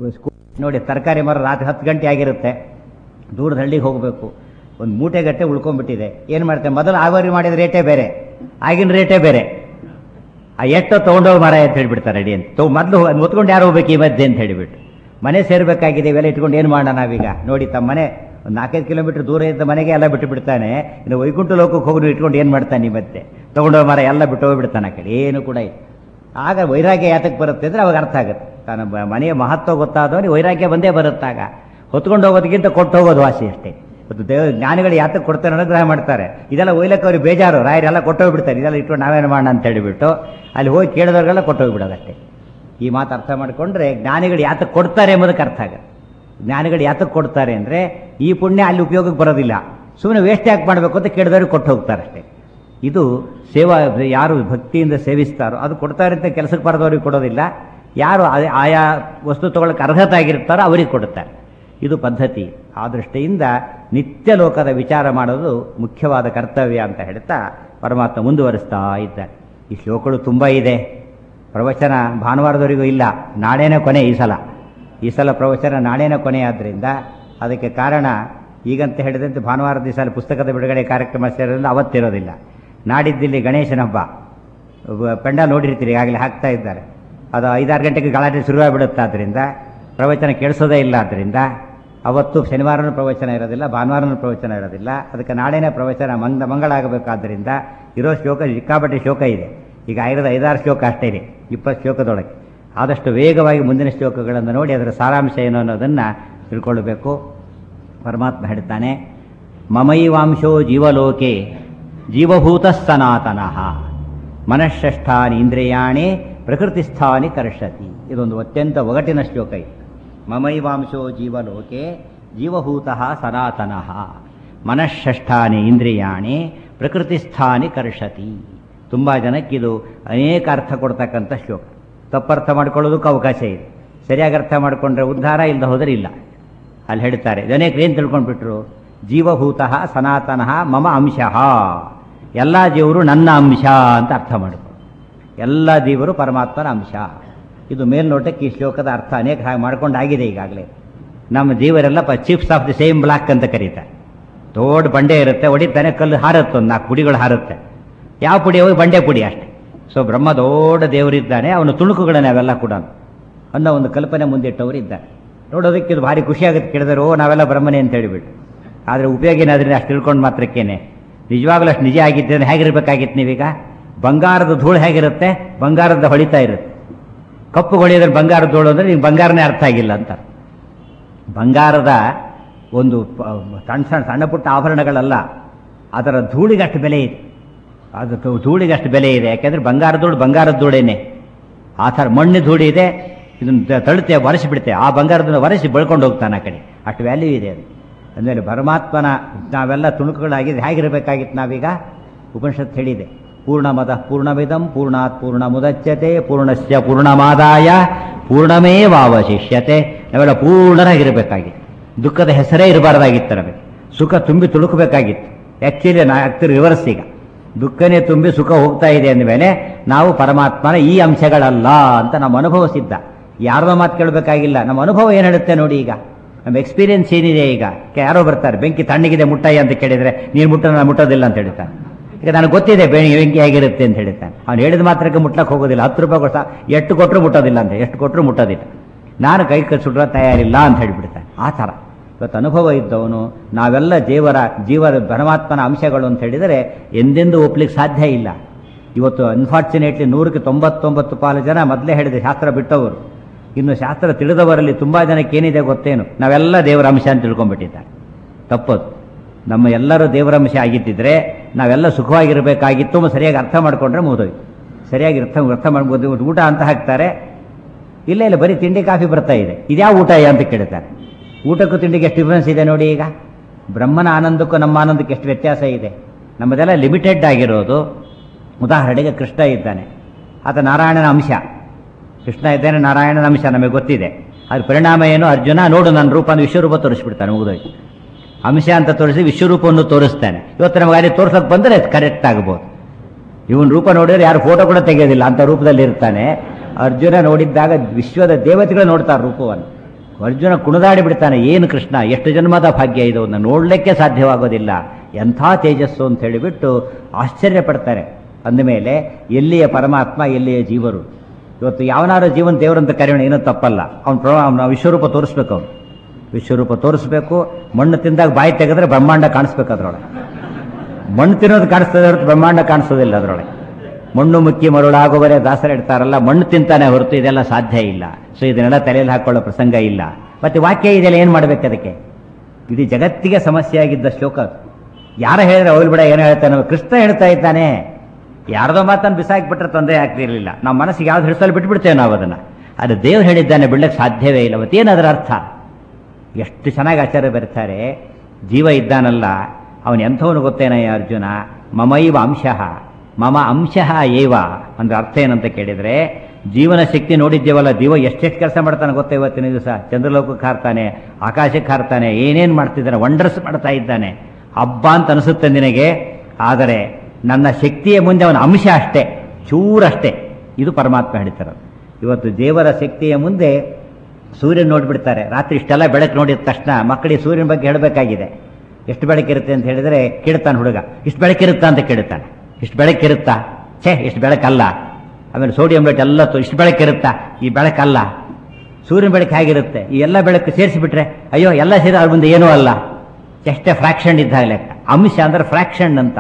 ಸ್ಕೂ- ನೋಡಿ ತರಕಾರಿ ಮರ ರಾತ್ರಿ ಹತ್ತು ಗಂಟೆ ಆಗಿರುತ್ತೆ ದೂರದ ಹಳ್ಳಿಗೆ ಹೋಗಬೇಕು ಒಂದು ಮೂಟೆ ಗಟ್ಟೆ ಉಳ್ಕೊಂಡ್ಬಿಟ್ಟಿದೆ ಏನು ಮಾಡ್ತೇವೆ ಮೊದಲು ಆವರಿ ಮಾಡಿದ ರೇಟೇ ಬೇರೆ ಆಗಿನ ರೇಟೇ ಬೇರೆ ಆ ಎಷ್ಟೋ ತೊಗೊಂಡೋಗಿ ಮರ ಅಂತ ಹೇಳ್ಬಿಡ್ತಾರೆ ರೆಡಿ ಅಂತ ತೊ ಮೊದಲು ಹೊತ್ಕೊಂಡು ಯಾರು ಹೋಗ್ಬೇಕು ಈ ಮಧ್ಯೆ ಅಂತ ಹೇಳಿಬಿಟ್ಟು ಮನೆ ಸೇರ್ಬೇಕಾಗಿದೆ ಇವೆಲ್ಲ ಇಟ್ಕೊಂಡು ಏನು ಮಾಡೋಣ ನಾವೀಗ ನೋಡಿ ತಮ್ಮ ಮನೆ ಒಂದು ನಾಲ್ಕೈದು ಕಿಲೋಮೀಟರ್ ದೂರ ಇದ್ದ ಮನೆಗೆ ಎಲ್ಲ ಬಿಟ್ಟು ಬಿಡ್ತಾನೆ ಇನ್ನು ವೈಕುಂಠ ಲೋಕಕ್ಕೆ ಹೋಗಿ ಇಟ್ಕೊಂಡು ಏನು ಮಾಡ್ತಾನೆ ಈ ಮಧ್ಯೆ ತೊಗೊಂಡೋಗಿ ಮರ ಎಲ್ಲ ಬಿಟ್ಟು ಹೋಗ್ಬಿಡ್ತಾನೆ ಆ ಕಡೆ ಏನು ಕೂಡ ಇಲ್ಲ ಆಗ ವೈರಾಗ್ಯ ಯಾತಕ್ಕೆ ಬರುತ್ತೆ ಅಂದರೆ ಅವಾಗ ಅರ್ಥ ಆಗುತ್ತೆ ತನ್ನ ಬ- ಮನೆಯ ಮಹತ್ವ ಗೊತ್ತಾದವನಿಗೆ ವೈರಾಗ್ಯ ಬಂದೇ ಬರುತ್ತಾಗ ಹೊತ್ಕೊಂಡು ಹೋಗೋದಕ್ಕಿಂತ ಕೊಟ್ಟು ಹೋಗೋದು ವಾಸಿ ಅಷ್ಟೇ ಮತ್ತು ದೇವ ಜ್ಞಾನಿಗಳು ಯಾತಕ್ಕೆ ಕೊಡ್ತಾರೆ ಅನುಗ್ರಹ ಮಾಡ್ತಾರೆ ಇದೆಲ್ಲ ಒಯ್ಲಕ್ಕೆ ಅವ್ರಿಗೆ ಬೇಜಾರು ರಾಯರೆಲ್ಲ ಕೊಟ್ಟೋಗ್ಬಿಡ್ತಾರೆ ಇದೆಲ್ಲ ಇಟ್ಕೊಂಡು ನಾವೇನು ಮಾಡೋಣ ಅಂತ ಹೇಳಿಬಿಟ್ಟು ಅಲ್ಲಿ ಹೋಗಿ ಕೇಳಿದವ್ರಿಗೆಲ್ಲ ಕೊಟ್ಟೋಗ್ಬಿಡೋದಷ್ಟೇ ಈ ಮಾತು ಅರ್ಥ ಮಾಡಿಕೊಂಡ್ರೆ ಜ್ಞಾನಿಗಳು ಯಾತಕ್ಕೆ ಕೊಡ್ತಾರೆ ಎಂಬುದಕ್ಕೆ ಅರ್ಥ ಆಗುತ್ತೆ ಜ್ಞಾನಿಗಳು ಯಾತಕ್ಕೆ ಕೊಡ್ತಾರೆ ಅಂದರೆ ಈ ಪುಣ್ಯ ಅಲ್ಲಿ ಉಪಯೋಗಕ್ಕೆ ಬರೋದಿಲ್ಲ ಸುಮ್ಮನೆ ವೇಸ್ಟ್ ಯಾಕೆ ಮಾಡಬೇಕು ಅಂತ ಕೇಳಿದವ್ರಿಗೆ ಕೊಟ್ಟು ಹೋಗ್ತಾರೆ ಅಷ್ಟೇ ಇದು ಸೇವಾ ಯಾರು ಭಕ್ತಿಯಿಂದ ಸೇವಿಸ್ತಾರೋ ಅದು ಕೊಡ್ತಾರೆ ಅಂತ ಕೆಲಸಕ್ಕೆ ಬರೆದವ್ರಿಗೆ ಕೊಡೋದಿಲ್ಲ ಯಾರು ಅದೇ- ಆಯಾ ವಸ್ತು ತಗೊಳ್ಳೋಕೆ ಅರ್ಹತೆ ಆಗಿರ್ತಾರೋ ಅವರಿಗೆ ಕೊಡುತ್ತಾರೆ ಇದು ಪದ್ಧತಿ ಆ ದೃಷ್ಟಿಯಿಂದ ನಿತ್ಯ ಲೋಕದ ವಿಚಾರ ಮಾಡೋದು ಮುಖ್ಯವಾದ ಕರ್ತವ್ಯ ಅಂತ ಹೇಳ್ತಾ ಪರಮಾತ್ಮ ಮುಂದುವರಿಸ್ತಾ ಇದ್ದಾರೆ ಈ ಶ್ಲೋಕಗಳು ತುಂಬ ಇದೆ ಪ್ರವಚನ ಭಾನುವಾರದವರೆಗೂ ಇಲ್ಲ ನಾಳೆನೇ ಕೊನೆ ಈ ಸಲ ಈ ಸಲ ಪ್ರವಚನ ನಾಳೆನೇ ಕೊನೆ ಆದ್ದರಿಂದ ಅದಕ್ಕೆ ಕಾರಣ ಈಗಂತ ಹೇಳಿದಂತೆ ಭಾನುವಾರ ದಿವಸ ಅಲ್ಲಿ ಪುಸ್ತಕದ ಬಿಡುಗಡೆ ಕಾರ್ಯಕ್ರಮ ಸೇರೋದ್ರಿಂದ ಅವತ್ತಿರೋದಿಲ್ಲ ನಾಡಿದ್ದಿಲ್ಲಿ ಗಣೇಶನ ಹಬ್ಬ ವ- ಪೆಂಡಾಲ್ ನೋಡಿರ್ತೀರಿ ಈಗಾಗಲೇ ಹಾಕ್ತಾ ಇದ್ದಾರೆ ಅದು ಐದಾರು ಗಂಟೆಗೆ ಗಲಾಟೆ ಶುರುವಾಗಿಬಿಡುತ್ತೆ ಆದ್ದರಿಂದ ಪ್ರವಚನ ಕೇಳಿಸೋದೇ ಇಲ್ಲ ಆದ್ದರಿಂದ ಅವತ್ತು ಶನಿವಾರನೂ ಪ್ರವಚನ ಇರೋದಿಲ್ಲ ಭಾನುವಾರನೂ ಪ್ರವಚನ ಇರೋದಿಲ್ಲ ಅದಕ್ಕೆ ನಾಳೆನೇ ಪ್ರವಚನ ಮಂಗ ಮಂಗಳ ಆಗಬೇಕಾದ್ದರಿಂದ ಇರೋ ಶ್ಲೋಕ ಸಿಕ್ಕಾಪಟ್ಟೆ ಶ್ಲೋಕ ಇದೆ ಈಗ ಆಗಿರೋದು ಐದಾರು ಶ್ಲೋಕ ಅಷ್ಟೇ ಇದೆ ಇಪ್ಪತ್ತು ಶ್ಲೋಕದೊಳಗೆ ಆದಷ್ಟು ವೇಗವಾಗಿ ಮುಂದಿನ ಶ್ಲೋಕಗಳನ್ನು ನೋಡಿ ಅದರ ಸಾರಾಂಶ ಏನು ಅನ್ನೋದನ್ನು ತಿಳ್ಕೊಳ್ಬೇಕು ಪರಮಾತ್ಮ ಹೇಳ್ತಾನೆ ಮಮೈವಾಂಶೋ ಜೀವಲೋಕೆ ಜೀವಭೂತ ಸನಾತನಃ ಮನಃಷ್ಠಾನಿ ಇಂದ್ರಿಯಾಣಿ ಪ್ರಕೃತಿಸ್ಥಾನಿ ಕರ್ಷತಿ ಇದೊಂದು ಅತ್ಯಂತ ಒಗಟಿನ ಶ್ಲೋಕ ಇದು ಮಮೈವಾಂಶೋ ಜೀವಲೋಕೆ ಜೀವಭೂತ ಸನಾತನಃ ಮನಃಷ್ಠಾನಿ ಇಂದ್ರಿಯಾಣಿ ಪ್ರಕೃತಿಸ್ಥಾನಿ ಕರ್ಷತಿ ತುಂಬ ಜನಕ್ಕಿದು ಅನೇಕ ಅರ್ಥ ಕೊಡ್ತಕ್ಕಂಥ ಶ್ಲೋಕ ತಪ್ಪರ್ಥ ಮಾಡ್ಕೊಳ್ಳೋದಕ್ಕೂ ಅವಕಾಶ ಇದೆ ಸರಿಯಾಗಿ ಅರ್ಥ ಮಾಡಿಕೊಂಡ್ರೆ ಉದ್ಧಾರ ಇಲ್ಲದ ಹೋದರೆ ಇಲ್ಲ ಅಲ್ಲಿ ಹೇಳ್ತಾರೆ ಅನೇಕರು ಏನು ತಿಳ್ಕೊಂಡ್ಬಿಟ್ರು ಜೀವಭೂತ ಸನಾತನಃ ಮಮ ಅಂಶಃ ಎಲ್ಲ ಜೀವರು ನನ್ನ ಅಂಶ ಅಂತ ಅರ್ಥ ಮಾಡಿಕೊಂಡು ಎಲ್ಲ ಜೀವರು ಪರಮಾತ್ಮನ ಅಂಶ ಇದು ಮೇಲ್ನೋಟಕ್ಕೆ ಈ ಶ್ಲೋಕದ ಅರ್ಥ ಅನೇಕ ಹಾಗೆ ಮಾಡ್ಕೊಂಡಾಗಿದೆ ಈಗಾಗಲೇ ನಮ್ಮ ಜೀವರೆಲ್ಲ ಪ chips off the same block ಅಂತ ಕರೀತಾರೆ ದೊಡ್ಡ ಬಂಡೆ ಇರುತ್ತೆ ಹೊಡಿತಾನೆ ಕಲ್ಲು ಹಾರುತ್ತೆ ಒಂದು ನಾಲ್ಕು ಪುಡಿಗಳು ಹಾರುತ್ತೆ ಯಾವ ಪುಡಿ ಹೋಗಿ ಬಂಡೆ ಪುಡಿ ಅಷ್ಟೇ ಸೊ ಬ್ರಹ್ಮ ದೊಡ್ಡ ದೇವರಿದ್ದಾನೆ ಅವನ ತುಣುಕುಗಳನ್ನೇ ಅವೆಲ್ಲ ಕೂಡ ಅನ್ನೋ ಒಂದು ಕಲ್ಪನೆ ಮುಂದಿಟ್ಟವರು ಇದ್ದಾರೆ ನೋಡೋದಕ್ಕೆ ಇದು ಭಾರಿ ಖುಷಿ ಆಗುತ್ತೆ ಕೇಳಿದ್ರೆ ಓ ನಾವೆಲ್ಲ ಬ್ರಹ್ಮನೇ ಅಂತ ಹೇಳಿಬಿಟ್ಟು ಆದರೆ ಉಪಯೋಗ ಏನಾದ್ರಿಂದ ಅಷ್ಟು ತಿಳ್ಕೊಂಡು ಮಾತ್ರಕ್ಕೇನೆ ನಿಜವಾಗ್ಲೂ ಅಷ್ಟು ನಿಜ ಆಗಿದ್ದರೆ ಹೇಗಿರ್ಬೇಕಾಗಿತ್ತು ನೀವೀಗ ಬಂಗಾರದ ಧೂಳು ಹೇಗಿರುತ್ತೆ ಬಂಗಾರದ ಹೊಳಿತಾ ಇರುತ್ತೆ ಕಪ್ಪು ಹೊಳೆಯೋದ್ರೆ ಬಂಗಾರದ ಧೂಳು ಅಂದರೆ ನಿಮ್ಗೆ ಬಂಗಾರನೇ ಅರ್ಥ ಆಗಿಲ್ಲ ಅಂತ ಬಂಗಾರದ ಒಂದು ಪ- ಸಣ್ಣ ಸಣ್ಣ ಸಣ್ಣ ಪುಟ್ಟ ಆಭರಣಗಳಲ್ಲ ಅದರ ಧೂಳಿಗಷ್ಟು ಬೆಲೆ ಇದೆ ಅದಕ್ಕೆ ಧೂಳಿಗಷ್ಟು ಬೆಲೆ ಇದೆ ಯಾಕೆಂದ್ರೆ ಬಂಗಾರದ ಧೂಳು ಬಂಗಾರದ ಧೂಳೇನೆ ಆ ಥರ ಮಣ್ಣು ಧೂಳಿ ಇದೆ ಇದನ್ನು ತಳುತ್ತೆ ಒರೆಸಿ ಬಿಡುತ್ತೆ ಆ ಬಂಗಾರದನ್ನು ಒರೆಸಿ ಬೆಳ್ಕೊಂಡು ಹೋಗ್ತಾನೆ ಆ ಕಡೆ ಅಷ್ಟು ವ್ಯಾಲ್ಯೂ ಇದೆ ಅದು ಅಂದಮೇಲೆ ಪರಮಾತ್ಮನ ನಾವೆಲ್ಲ ತುಣುಕುಗಳಾಗಿದೆ ಹೇಗಿರಬೇಕಾಗಿತ್ತು ನಾವೀಗ ಉಪನಿಷತ್ ಹೇಳಿದೆ ಪೂರ್ಣಮದ ಪೂರ್ಣಮಿದಂ ಪೂರ್ಣಾತ್ ಪೂರ್ಣ ಮುದಚ್ಯತೆ ಪೂರ್ಣಸ್ಯ ಪೂರ್ಣಮಾದಾಯ ಪೂರ್ಣಮೇವಾವಶಿಷ್ಯತೆ ನಾವೆಲ್ಲ ಪೂರ್ಣರಾಗಿರಬೇಕಾಗಿತ್ತು ದುಃಖದ ಹೆಸರೇ ಇರಬಾರ್ದಾಗಿತ್ತು ನಮಗೆ ಸುಖ ತುಂಬಿ ತುಳುಕಬೇಕಾಗಿತ್ತು ಆ್ಯಕ್ಚುಲಿ ನಾ ಆಗ್ತಿರೋ ರಿವರ್ಸ್ ಈಗ ದುಃಖನೇ ತುಂಬಿ ಸುಖ ಹೋಗ್ತಾ ಇದೆ ಅಂದಮೇಲೆ ನಾವು ಪರಮಾತ್ಮನ ಈ ಅಂಶಗಳಲ್ಲ ಅಂತ ನಮ್ಮ ಅನುಭವ ಸಿದ್ಧ ಯಾರದೋ ಮಾತು ಕೇಳಬೇಕಾಗಿಲ್ಲ ನಮ್ಮ ಅನುಭವ ಏನು ಹೇಳುತ್ತೆ ನೋಡಿ ಈಗ ನಮ್ಮ ಎಕ್ಸ್ಪೀರಿಯನ್ಸ್ ಏನಿದೆ ಈಗ ಕೆ- ಯಾರೋ ಬರ್ತಾರೆ ಬೆಂಕಿ ತಣ್ಣಗಿದೆ ಮುಟ್ಟಯ್ಯ ಅಂತ ಕೇಳಿದ್ರೆ ನೀನು ಮುಟ್ಟ ನಾನು ಮುಟ್ಟೋದಿಲ್ಲ ಅಂತ ಹೇಳ್ತಾನೆ ಈಗ ನನಗೆ ಗೊತ್ತಿದೆ ಬೆ- ಬೆಂಕಿ ಹೇಗಿರುತ್ತೆ ಅಂತ ಹೇಳ್ತಾನೆ ಅವ್ನು ಹೇಳಿದ ಮಾತ್ರಕ್ಕೆ ಮುಟ್ಲಕ್ಕೆ ಹೋಗೋದಿಲ್ಲ ಹತ್ತು ರೂಪಾಯಿ ಕೊಡ್ತಾ ಎಷ್ಟು ಕೊಟ್ಟರು ಮುಟ್ಟೋದಿಲ್ಲ ಅಂತ ಎಷ್ಟು ಕೊಟ್ಟರು ಮುಟ್ಟೋದಿಲ್ಲ ನಾನು ಕೈ ಕೈ ಸುಡುವ ತಯಾರಿಲ್ಲ ಅಂತ ಹೇಳಿಬಿಡ್ತಾನೆ ಆ ಥರ ಇವತ್ತು ಅನುಭವ ಇದ್ದವನು ನಾವೆಲ್ಲ ಜೀವರ ಜೀವರ ಪರಮಾತ್ಮನ ಅಂಶಗಳು ಅಂತ ಹೇಳಿದರೆ ಎಂದೆಂದೂ ಒಪ್ಲಿಕ್ಕೆ ಸಾಧ್ಯ ಇಲ್ಲ ಇವತ್ತು ಅನ್ಫಾರ್ಚುನೇಟ್ಲಿ ನೂರಕ್ಕೆ ತೊಂಬತ್ತೊಂಬತ್ತು ಪಾಲು ಜನ ಮೊದಲೇ ಹೇಳಿದೆ ಶಾಸ್ತ್ರ ಬಿಟ್ಟವರು ಇನ್ನು ಶಾಸ್ತ್ರ ತಿಳಿದವರಲ್ಲಿ ತುಂಬ ಜನಕ್ಕೆ ಏನಿದೆ ಗೊತ್ತೇನು ನಾವೆಲ್ಲ ದೇವರ ಅಂಶ ಅಂತ ತಿಳ್ಕೊಂಡ್ಬಿಟ್ಟಿದ್ದಾರೆ ತಪ್ಪದು ನಮ್ಮ ಎಲ್ಲರೂ ದೇವರ ಅಂಶ ಆಗಿದ್ದಿದ್ರೆ ನಾವೆಲ್ಲ ಸುಖವಾಗಿರಬೇಕಾಗಿತ್ತು ಮತ್ತು ಸರಿಯಾಗಿ ಅರ್ಥ ಮಾಡ್ಕೊಂಡ್ರೆ ಮುಗಿದೋಯ್ತು ಸರಿಯಾಗಿ ಅರ್ಥ ಅರ್ಥ ಮಾಡ್ಬೋದು ಊಟ ಅಂತ ಹಾಕ್ತಾರೆ ಇಲ್ಲ ಇಲ್ಲ ಬರೀ ತಿಂಡಿ ಕಾಫಿ ಬರ್ತಾ ಇದೆ ಇದ್ಯಾವ ಊಟ ಅಂತ ಕೇಳ್ತಾರೆ ಊಟಕ್ಕೂ ತಿಂಡಿಗೆ ಎಷ್ಟು ಡಿಫ್ರೆನ್ಸ್ ಇದೆ ನೋಡಿ ಈಗ ಬ್ರಹ್ಮನ ಆನಂದಕ್ಕೂ ನಮ್ಮ ಆನಂದಕ್ಕೆ ಎಷ್ಟು ವ್ಯತ್ಯಾಸ ಇದೆ ನಮ್ಮದೆಲ್ಲ ಲಿಮಿಟೆಡ್ ಆಗಿರೋದು ಉದಾಹರಣೆಗೆ ಕೃಷ್ಣ ಇದ್ದಾನೆ ಆತ ನಾರಾಯಣನ ಅಂಶ ಕೃಷ್ಣ ಇದ್ದಾನೆ ನಾರಾಯಣನ ಅಂಶ ನಮಗೆ ಗೊತ್ತಿದೆ ಅದ್ರ ಪರಿಣಾಮ ಏನು ಅರ್ಜುನ ನೋಡು ನನ್ನ ರೂಪ ಅಂತ ವಿಶ್ವರೂಪ ತೋರಿಸ್ಬಿಡ್ತಾನೆ ಮುಗಿದೋಯ್ತು ಅಂಶ ಅಂತ ತೋರಿಸಿ ವಿಶ್ವರೂಪವನ್ನು ತೋರಿಸ್ತಾನೆ ಇವತ್ತು ನಮಗೆ ಅಲ್ಲಿ ತೋರ್ಸೋಕೆ ಬಂದರೆ ಕರೆಕ್ಟ್ ಆಗ್ಬೋದು ಇವನ್ ರೂಪ ನೋಡಿದ್ರೆ ಯಾರು ಫೋಟೋ ಕೂಡ ತೆಗೆಯೋದಿಲ್ಲ ಅಂತ ರೂಪದಲ್ಲಿ ಇರ್ತಾನೆ ಅರ್ಜುನ ನೋಡಿದ್ದಾಗ ವಿಶ್ವದ ದೇವತೆಗಳು ನೋಡ್ತಾರೆ ರೂಪವನ್ನು ಅರ್ಜುನ ಕುಣಿದಾಡಿ ಬಿಡ್ತಾನೆ ಏನು ಕೃಷ್ಣ ಎಷ್ಟು ಜನ್ಮದ ಭಾಗ್ಯ ಇದು ಅದನ್ನ ನೋಡಲಿಕ್ಕೆ ಸಾಧ್ಯವಾಗೋದಿಲ್ಲ ಎಂಥ ತೇಜಸ್ಸು ಅಂತ ಹೇಳಿಬಿಟ್ಟು ಆಶ್ಚರ್ಯ ಪಡ್ತಾರೆ ಅಂದಮೇಲೆ ಎಲ್ಲಿಯ ಪರಮಾತ್ಮ ಎಲ್ಲಿಯ ಜೀವರು ಇವತ್ತು ಯಾವನಾರು ಜೀವನ ದೇವರಂತ ಕರೆಯೋಣ ಏನೂ ತಪ್ಪಲ್ಲ ಅವ್ನ ಪ್ರ ಅವ್ನ ವಿಶ್ವರೂಪ ತೋರಿಸ್ಬೇಕು ಅವನು ವಿಶ್ವರೂಪ ತೋರಿಸ್ಬೇಕು ಮಣ್ಣು ತಿಂದಾಗ ಬಾಯಿ ತೆಗೆದ್ರೆ ಬ್ರಹ್ಮಾಂಡ ಕಾಣಿಸ್ಬೇಕು ಅದ್ರೊಳಗೆ ಮಣ್ಣು ತಿನ್ನೋದು ಕಾಣಿಸ್ತದೆ ಹೊರತು ಬ್ರಹ್ಮಾಂಡ ಕಾಣಿಸೋದಿಲ್ಲ ಅದರೊಳಗೆ ಮಣ್ಣು ಮುಕ್ಕಿ ಮರುಳಾಗುವರೆ ದಾಸರ ಇಡ್ತಾರಲ್ಲ ಮಣ್ಣು ತಿಂತಾನೆ ಹೊರತು ಇದೆಲ್ಲ ಸಾಧ್ಯ ಇಲ್ಲ ಸೊ ಇದನ್ನೆಲ್ಲ ತಲೆಯಲ್ಲಿ ಹಾಕೊಳ್ಳೋ ಪ್ರಸಂಗ ಇಲ್ಲ ಮತ್ತೆ ವಾಕ್ಯ ಇದೆಲ್ಲ ಏನು ಮಾಡ್ಬೇಕು ಅದಕ್ಕೆ ಇಡೀ ಜಗತ್ತಿಗೆ ಸಮಸ್ಯೆ ಆಗಿದ್ದ ಶ್ಲೋಕ ಅದು. ಯಾರ ಹೇಳಿದ್ರೆ ಅವಳು ಬಿಡ ಏನೋ ಹೇಳ್ತಾನೆ ಕೃಷ್ಣ ಹೇಳ್ತಾ ಇದ್ದಾನೆ ಯಾರ್ದೋ ಮಾತನ್ನು ಬಿಸಾಕಿಬಿಟ್ರೆ ತೊಂದರೆ ಆಗ್ತಿರ್ಲಿಲ್ಲ ನಮ್ಮ ಮನಸ್ಸಿಗೆ ಯಾವ್ದು ಹಿಡಿಸಲು ಬಿಟ್ಬಿಡ್ತೇವೆ ನಾವು ಅದನ್ನ ಅದು ದೇವ್ರು ಹೇಳಿದ್ದಾನೆ ಬಿಡ್ಲಿಕ್ಕೆ ಸಾಧ್ಯವೇ ಇಲ್ಲ ಮತ್ತೇನು ಅದರ ಅರ್ಥ ಎಷ್ಟು ಚೆನ್ನಾಗಿ ಆಚಾರ್ಯ ಬರ್ತಾರೆ ಜೀವ ಇದ್ದಾನಲ್ಲ ಅವನು ಎಂಥವನು ಗೊತ್ತೇನಯ್ಯ ಅರ್ಜುನ ಮಮೈವ ಅಂಶಃ ಮಮ ಅಂಶಃ ಏವ ಅಂದ್ರೆ ಅರ್ಥ ಏನಂತ ಕೇಳಿದ್ರೆ ಜೀವನ ಶಕ್ತಿ ನೋಡಿದ್ದೇವಲ್ಲ ಜೀವ ಎಷ್ಟೆಷ್ಟು ಕೆಲಸ ಮಾಡ್ತಾನೆ ಗೊತ್ತಾ ಇವತ್ತಿನ ದಿವಸ ಚಂದ್ರಲೋಕಕ್ಕೆ ಹಾರ್ತಾನೆ ಆಕಾಶಕ್ಕೆ ಹಾರ್ತಾನೆ ಏನೇನು ಮಾಡ್ತಿದ್ದಾನೆ ವಂಡರ್ಸ್ ಮಾಡ್ತಾ ಇದ್ದಾನೆ ಹಬ್ಬ ಅಂತ ಅನಿಸುತ್ತೆ ನಿನಗೆ ಆದರೆ ನನ್ನ ಶಕ್ತಿಯ ಮುಂದೆ ಅವನ ಅಂಶ ಅಷ್ಟೇ ಚೂರಷ್ಟೇ ಇದು ಪರಮಾತ್ಮ ಹೇಳ್ತಾರೆ ಇವತ್ತು ದೇವರ ಶಕ್ತಿಯ ಮುಂದೆ ಸೂರ್ಯನ ನೋಡ್ಬಿಡ್ತಾರೆ ರಾತ್ರಿ ಇಷ್ಟೆಲ್ಲ ಬೆಳಕು ನೋಡಿದ ತಕ್ಷಣ ಮಕ್ಕಳಿಗೆ ಸೂರ್ಯನ ಬಗ್ಗೆ ಹೇಳಬೇಕಾಗಿದೆ ಎಷ್ಟು ಬೆಳಕಿರುತ್ತೆ ಅಂತ ಹೇಳಿದ್ರೆ ಕೇಳ್ತಾನೆ ಹುಡುಗ ಇಷ್ಟು ಬೆಳಕಿರುತ್ತಾ ಅಂತ ಕೇಳ್ತಾನೆ ಇಷ್ಟು ಬೆಳಕಿರುತ್ತಾ ಛೇ ಇಷ್ಟು ಬೆಳಕಲ್ಲ ಆಮೇಲೆ ಸೋಡಿಯಂ ಲೈಟ್ ಎಲ್ಲ ತೋ- ಇಷ್ಟು ಬೆಳಕಿರುತ್ತಾ ಈ ಬೆಳಕಲ್ಲ ಸೂರ್ಯನ ಬೆಳಕು ಹೇಗಿರುತ್ತೆ ಈ ಎಲ್ಲ ಬೆಳಕು ಸೇರಿಸಿಬಿಟ್ರೆ ಅಯ್ಯೋ ಎಲ್ಲ ಸೇರಿ ಅದ್ರ ಮುಂದೆ ಏನೂ ಅಲ್ಲ ಎಷ್ಟೇ ಫ್ರಾಕ್ಷನ್ ಇದ್ದಾಗ ಲೆಕ್ಕ ಅಂಶ ಅಂದ್ರೆ ಫ್ರಾಕ್ಷನ್ ಅಂತ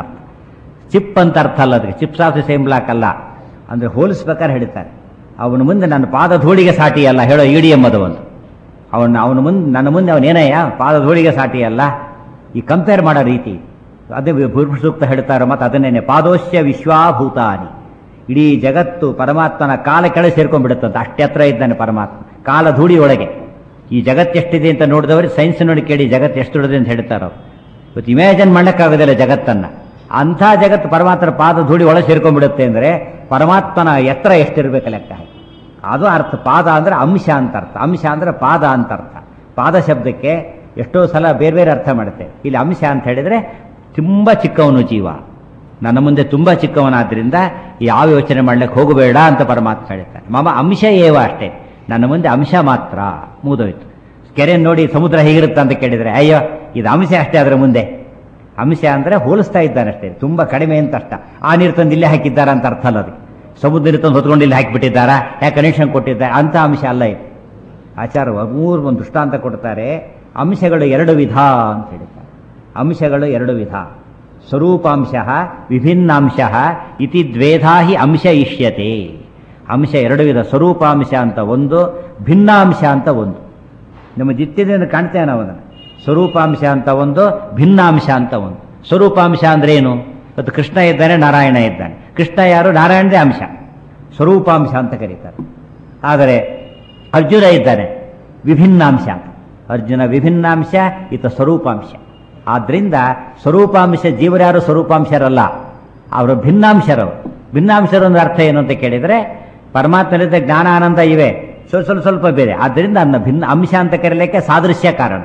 ಚಿಪ್ ಅಂತ ಅರ್ಥ ಅಲ್ಲ ಅದಕ್ಕೆ chips off the same block ಅಲ್ಲ ಅಂದ್ರೆ ಹೋಲಿಸ್ಬೇಕಾದ್ರೆ ಹೇಳ್ತಾರೆ ಅವನ ಮುಂದೆ ನನ್ನ ಪಾದ ಧೂಳಿಗೆ ಸಾಟಿ ಅಲ್ಲ ಹೇಳೋ ಇಡಿ ಎಂಬುದು ಒಂದು ಅವನ ಅವನ ಮುಂದೆ ನನ್ನ ಮುಂದೆ ಅವನೇನಯ್ಯ ಪಾದ ಧೂಳಿಗೆ ಸಾಟಿ ಅಲ್ಲ ಈ ಕಂಪೇರ್ ಮಾಡೋ ರೀತಿ ಅದೇ ಭೂರ್ಭ ಸೂಕ್ತ ಹೇಳ್ತಾರೆ ಮತ್ತು ಅದನ್ನೇನೆ ಪಾದೋಶ್ಯ ವಿಶ್ವಾಭೂತಾನಿ ಇಡೀ ಜಗತ್ತು ಪರಮಾತ್ಮನ ಕಾಲ ಕೆಳಗೆ ಸೇರ್ಕೊಂಡ್ಬಿಡುತ್ತಂತ ಅಷ್ಟೇ ಹತ್ರ ಇದ್ದಾನೆ ಪರಮಾತ್ಮ ಕಾಲ ಧೂಳಿ ಒಳಗೆ ಈ ಜಗತ್ತು ಎಷ್ಟಿದೆ ಅಂತ ನೋಡಿದವರು ಸೈನ್ಸ್ ನೋಡಿ ಕೇಳಿ ಜಗತ್ತು ಎಷ್ಟು ದೊಡ್ಡದೆ ಅಂತ ಹೇಳ್ತಾರೋ ಇವತ್ತು ಇಮ್ಯಾಜಿನ್ ಮಾಡಕ್ಕಾಗೋದಿಲ್ಲ ಜಗತ್ತನ್ನ ಅಂಥ ಜಗತ್ತು ಪರಮಾತ್ಮನ ಪಾದ ಧೂಳಿ ಒಳಗೆ ಸೇರ್ಕೊಂಡ್ಬಿಡುತ್ತೆ ಅಂದರೆ ಪರಮಾತ್ಮನ ಎತ್ತರ ಎಷ್ಟಿರ್ಬೇಕು ಲೆಕ್ಕ ಹಾಕಿ ಅದು ಅರ್ಥ ಪಾದ ಅಂದ್ರೆ ಅಂಶ ಅಂತ ಅರ್ಥ ಅಂಶ ಅಂದ್ರೆ ಪಾದ ಅಂತ ಅರ್ಥ ಪಾದ ಶಬ್ದಕ್ಕೆ ಎಷ್ಟೋ ಸಲ ಬೇರೆ ಬೇರೆ ಅರ್ಥ ಮಾಡುತ್ತೆ ಇಲ್ಲಿ ಅಂಶ ಅಂತ ಹೇಳಿದ್ರೆ ತುಂಬಾ ಚಿಕ್ಕವನು ಜೀವ ನನ್ನ ಮುಂದೆ ತುಂಬಾ ಚಿಕ್ಕವನಾದ್ರಿಂದ ಯಾವ ಯೋಚನೆ ಮಾಡ್ಲಿಕ್ಕೆ ಹೋಗಬೇಡ ಅಂತ ಪರಮಾತ್ಮ ಹೇಳ್ತಾನೆ ಮಮ ಅಂಶ ಏವ ಅಷ್ಟೇ ನನ್ನ ಮುಂದೆ ಅಂಶ ಮಾತ್ರ ಮುಗಿದೋಯ್ತು ಕೆರೆ ನೋಡಿ ಸಮುದ್ರ ಹೇಗಿರುತ್ತೆ ಅಂತ ಕೇಳಿದ್ರೆ ಅಯ್ಯೋ ಇದು ಅಂಶ ಅಷ್ಟೇ ಅದರ ಮುಂದೆ ಅಂಶ ಅಂದ್ರೆ ಹೋಲಿಸ್ತಾ ಇದ್ದಾನೆ ಅಷ್ಟೇ ತುಂಬಾ ಕಡಿಮೆ ಅಂತ ಅಷ್ಟ ಆ ನೀರು ತಂದು ಇಲ್ಲೇ ಹಾಕಿದ್ದಾರ ಅಂತ ಅರ್ಥ ಅಲ್ಲ ಅದು ಸಮುದ್ರ ನೀರು ತಂದು ಹೊತ್ಕೊಂಡು ಇಲ್ಲಿ ಹಾಕಿಬಿಟ್ಟಿದ್ದಾರಾ ಯಾಕೆ ಕನೆಕ್ಷನ್ ಕೊಟ್ಟಿದ್ದಾರೆ ಅಂತ ಅಂಶ ಅಲ್ಲ ಇದು ಆಚಾರ ಮೂರು ಒಂದು ದೃಷ್ಟಾಂತ ಕೊಡ್ತಾರೆ ಅಂಶಗಳು ಎರಡು ವಿಧ ಅಂತ ಹೇಳ್ತಾರೆ ಅಂಶಗಳು ಎರಡು ವಿಧ ಸ್ವರೂಪಾಂಶ ವಿಭಿನ್ನಾಂಶ ಇತಿ ದ್ವೇಧಾ ಹಿ ಅಂಶ ಇಷ್ಯತೆ ಅಂಶ ಎರಡು ವಿಧ ಸ್ವರೂಪಾಂಶ ಅಂತ ಒಂದು ಭಿನ್ನಾಂಶ ಅಂತ ಒಂದು ನಮ್ಮ ನಿತ್ಯದಿಂದ ಕಾಣ್ತೇವೆ ನಾವು ಅದನ್ನು ಸ್ವರೂಪಾಂಶ ಅಂತ ಒಂದು ಭಿನ್ನಾಂಶ ಅಂತ ಒಂದು ಸ್ವರೂಪಾಂಶ ಅಂದ್ರೆ ಏನು ಇವತ್ತು ಕೃಷ್ಣ ಇದ್ದಾನೆ ನಾರಾಯಣ ಇದ್ದಾನೆ ಕೃಷ್ಣ ಯಾರು ನಾರಾಯಣದೇ ಅಂಶ ಸ್ವರೂಪಾಂಶ ಅಂತ ಕರೀತಾರೆ ಆದರೆ ಅರ್ಜುನ ಇದ್ದಾನೆ ವಿಭಿನ್ನಾಂಶ ಅಂತ ಅರ್ಜುನ ವಿಭಿನ್ನಾಂಶ ಈತ ಸ್ವರೂಪಾಂಶ ಆದ್ರಿಂದ ಸ್ವರೂಪಾಂಶ ಜೀವರ್ಯಾರು ಸ್ವರೂಪಾಂಶರಲ್ಲ ಅವರು ಭಿನ್ನಾಂಶರವರು ಭಿನ್ನಾಂಶರು ಅಂದ್ರೆ ಅರ್ಥ ಏನು ಅಂತ ಕೇಳಿದರೆ ಪರಮಾತ್ಮನಿಂದ ಜ್ಞಾನ ಆನಂದ ಇವೆ ಸ್ವಲ್ಪ ಸ್ವಲ್ಪ ಸ್ವಲ್ಪ ಬೇರೆ ಆದ್ದರಿಂದ ಅದನ್ನ ಭಿನ್ನ ಅಂಶ ಅಂತ ಕರೀಲಿಕ್ಕೆ ಸಾದೃಶ್ಯ ಕಾರಣ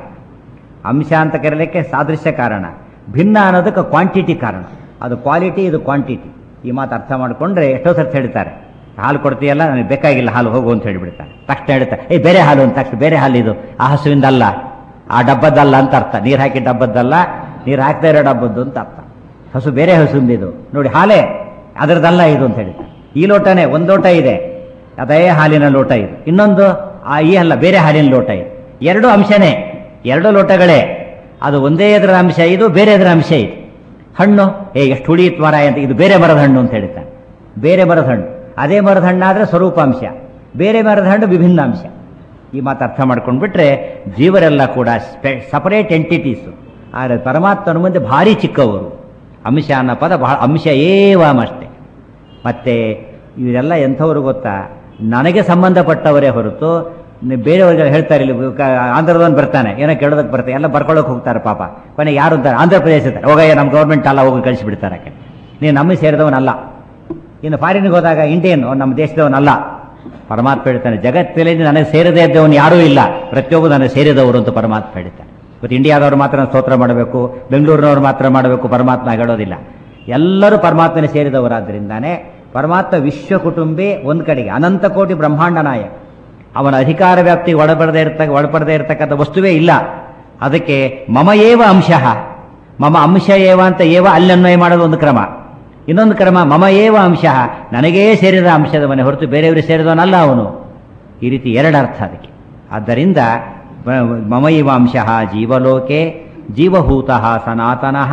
ಅಂಶ ಅಂತ ಕರೀಲಿಕ್ಕೆ ಸಾದೃಶ್ಯ ಕಾರಣ ಭಿನ್ನ ಅನ್ನೋದಕ್ಕೆ ಕ್ವಾಂಟಿಟಿ ಕಾರಣ ಅದು ಕ್ವಾಲಿಟಿ ಇದು ಕ್ವಾಂಟಿಟಿ ಈ ಮಾತು ಅರ್ಥ ಮಾಡಿಕೊಂಡ್ರೆ ಎಷ್ಟೋ ಸರ್ತಿ ಹೇಳ್ತಾರೆ ಹಾಲು ಕೊಡ್ತೀಯಲ್ಲ ನನಗೆ ಬೇಕಾಗಿಲ್ಲ ಹಾಲು ಹೋಗು ಅಂತ ಹೇಳಿಬಿಡ್ತಾರೆ ತಕ್ಷಣ ಹೇಳ್ತಾರೆ ಏ ಬೇರೆ ಹಾಲು ಅಂತ ತಕ್ಷಣ ಬೇರೆ ಹಾಲು ಇದು ಆ ಹಸುವಿಂದ ಅಲ್ಲ ಆ ಡಬ್ಬದ್ದಲ್ಲ ಅಂತ ಅರ್ಥ ನೀರು ಹಾಕಿ ಡಬ್ಬದ್ದಲ್ಲ ನೀರು ಹಾಕ್ತಾ ಇರೋ ಡಬ್ಬದ್ದು ಅಂತ ಅರ್ಥ ಹಸು ಬೇರೆ ಹಸುವಿಂದ ಇದು ನೋಡಿ ಹಾಲೇ ಅದರದಲ್ಲ ಇದು ಅಂತ ಹೇಳ್ತಾರೆ ಈ ಲೋಟನೇ ಒಂದು ಲೋಟ ಇದೆ ಅದೇ ಹಾಲಿನ ಲೋಟ ಇದು ಇನ್ನೊಂದು ಆ ಈ ಅಲ್ಲ ಬೇರೆ ಹಾಲಿನ ಲೋಟ ಇದು ಎರಡು ಅಂಶನೇ ಎರಡು ಲೋಟಗಳೇ ಅದು ಒಂದೇ ಎದರ ಅಂಶ ಇದು ಬೇರೆ ಎದರ ಅಂಶ ಇದು ಹಣ್ಣು ಏ ಎಷ್ಟು ಹುಳಿಯಿತ್ ಮರ ಅಂತ ಇದು ಬೇರೆ ಮರದ ಹಣ್ಣು ಅಂತ ಹೇಳ್ತಾನೆ ಬೇರೆ ಮರದ ಹಣ್ಣು ಅದೇ ಮರದ ಹಣ್ಣಾದ್ರೆ ಸ್ವರೂಪಾಂಶ ಬೇರೆ ಮರದ ಹಣ್ಣು ವಿಭಿನ್ನಾಂಶ ಈ ಮಾತು ಅರ್ಥ ಮಾಡ್ಕೊಂಡ್ಬಿಟ್ರೆ ಜೀವರೆಲ್ಲ ಕೂಡ ಸಪರೇಟ್ ಎಂಟಿಟೀಸು ಆದರೆ ಪರಮಾತ್ಮನ ಮುಂದೆ ಭಾರಿ ಚಿಕ್ಕವರು ಅಂಶ ಅನ್ನೋ ಪದ ಬಹಳ ಅಂಶ ಏವಾಮಷ್ಟೇ ಮತ್ತೆ ಇವರೆಲ್ಲ ಎಂಥವ್ರು ಗೊತ್ತಾ ನನಗೆ ಸಂಬಂಧಪಟ್ಟವರೇ ಹೊರತು ನಿ- ಬೇರೆಯವ್ರಿಗೆ ಹೇಳ್ತಾರೆ ಇಲ್ಲಿ ಕ- ಆಂಧ್ರದವನು ಬರ್ತಾನೆ ಏನೋ ಕೇಳೋದಕ್ಕೆ ಬರ್ತಾರೆ ಎಲ್ಲ ಬರ್ಕೊಳ್ಳೋಕೆ ಹೋಗ್ತಾರೆ ಪಾಪ ಕೊನೆಗೆ ಯಾರು ಅಂತಾರೆ ಆಂಧ್ರ ಪ್ರದೇಶ ಇರ್ತಾರೆ ಹೋಗಯ್ಯ ನಮ್ಮ ಗೌರ್ಮೆಂಟ್ ಅಲ್ಲ ಹೋಗಿ ಕಳಿಸಿಬಿಡ್ತಾರೆ ಆಕೆ ನೀನು ನಮಗೆ ಸೇರಿದವನಲ್ಲ ಇನ್ನು ಫಾರಿನ್ಗೆ ಹೋದಾಗ ಇಂಡಿಯನ್ ಅವ್ನು ನಮ್ಮ ದೇಶದವನಲ್ಲ ಪರಮಾತ್ಮ ಹೇಳ್ತಾನೆ ಜಗತ್ತಿನಲ್ಲಿ ನನಗೆ ಸೇರದೇ ಇದ್ದವನು ಯಾರೂ ಇಲ್ಲ ಪ್ರತಿಯೊಬ್ಬ ನನಗೆ ಸೇರಿದವರು ಅಂತ ಪರಮಾತ್ಮ ಹೇಳ್ತಾನೆ ಇವತ್ತು ಇಂಡಿಯಾದವ್ರು ಮಾತ್ರ ಸ್ತೋತ್ರ ಮಾಡಬೇಕು ಬೆಂಗಳೂರಿನವ್ರು ಮಾತ್ರ ಮಾಡಬೇಕು ಪರಮಾತ್ಮ ಹೇಳೋದಿಲ್ಲ ಎಲ್ಲರೂ ಪರಮಾತ್ಮನೇ ಸೇರಿದವರಾದ್ರಿಂದಾನೆ ಪರಮಾತ್ಮ ವಿಶ್ವ ಕುಟುಂಬಿ ಒಂದು ಕಡೆಗೆ ಅನಂತ ಕೋಟಿ ಬ್ರಹ್ಮಾಂಡ ನಾಯಕ ಅವನ ಅಧಿಕಾರ ವ್ಯಾಪ್ತಿಗೆ ಒಳಪಡದೇ ಇರ್ತಕ್ಕ ಒಳಪಡದೇ ಇರತಕ್ಕಂಥ ವಸ್ತುವೇ ಇಲ್ಲ ಅದಕ್ಕೆ ಮಮ ಏವ ಅಂಶಃ ಮಮ ಅಂಶ ಏವ ಅಂತ ಏವ ಅಲ್ಲಿ ಅನ್ವಯ ಮಾಡೋದು ಒಂದು ಕ್ರಮ ಇನ್ನೊಂದು ಕ್ರಮ ಮಮ ಏವ ಅಂಶಃ ನನಗೇ ಸೇರಿದ ಅಂಶದ ಮನೆ ಹೊರತು ಬೇರೆಯವರಿಗೆ ಸೇರಿದವನಲ್ಲ ಅವನು ಈ ರೀತಿ ಎರಡು ಅರ್ಥ ಅದಕ್ಕೆ ಆದ್ದರಿಂದ ಮ- ಮಮ ಇವ ಅಂಶಃ ಜೀವಲೋಕೆ ಜೀವಭೂತಃ ಸನಾತನಃ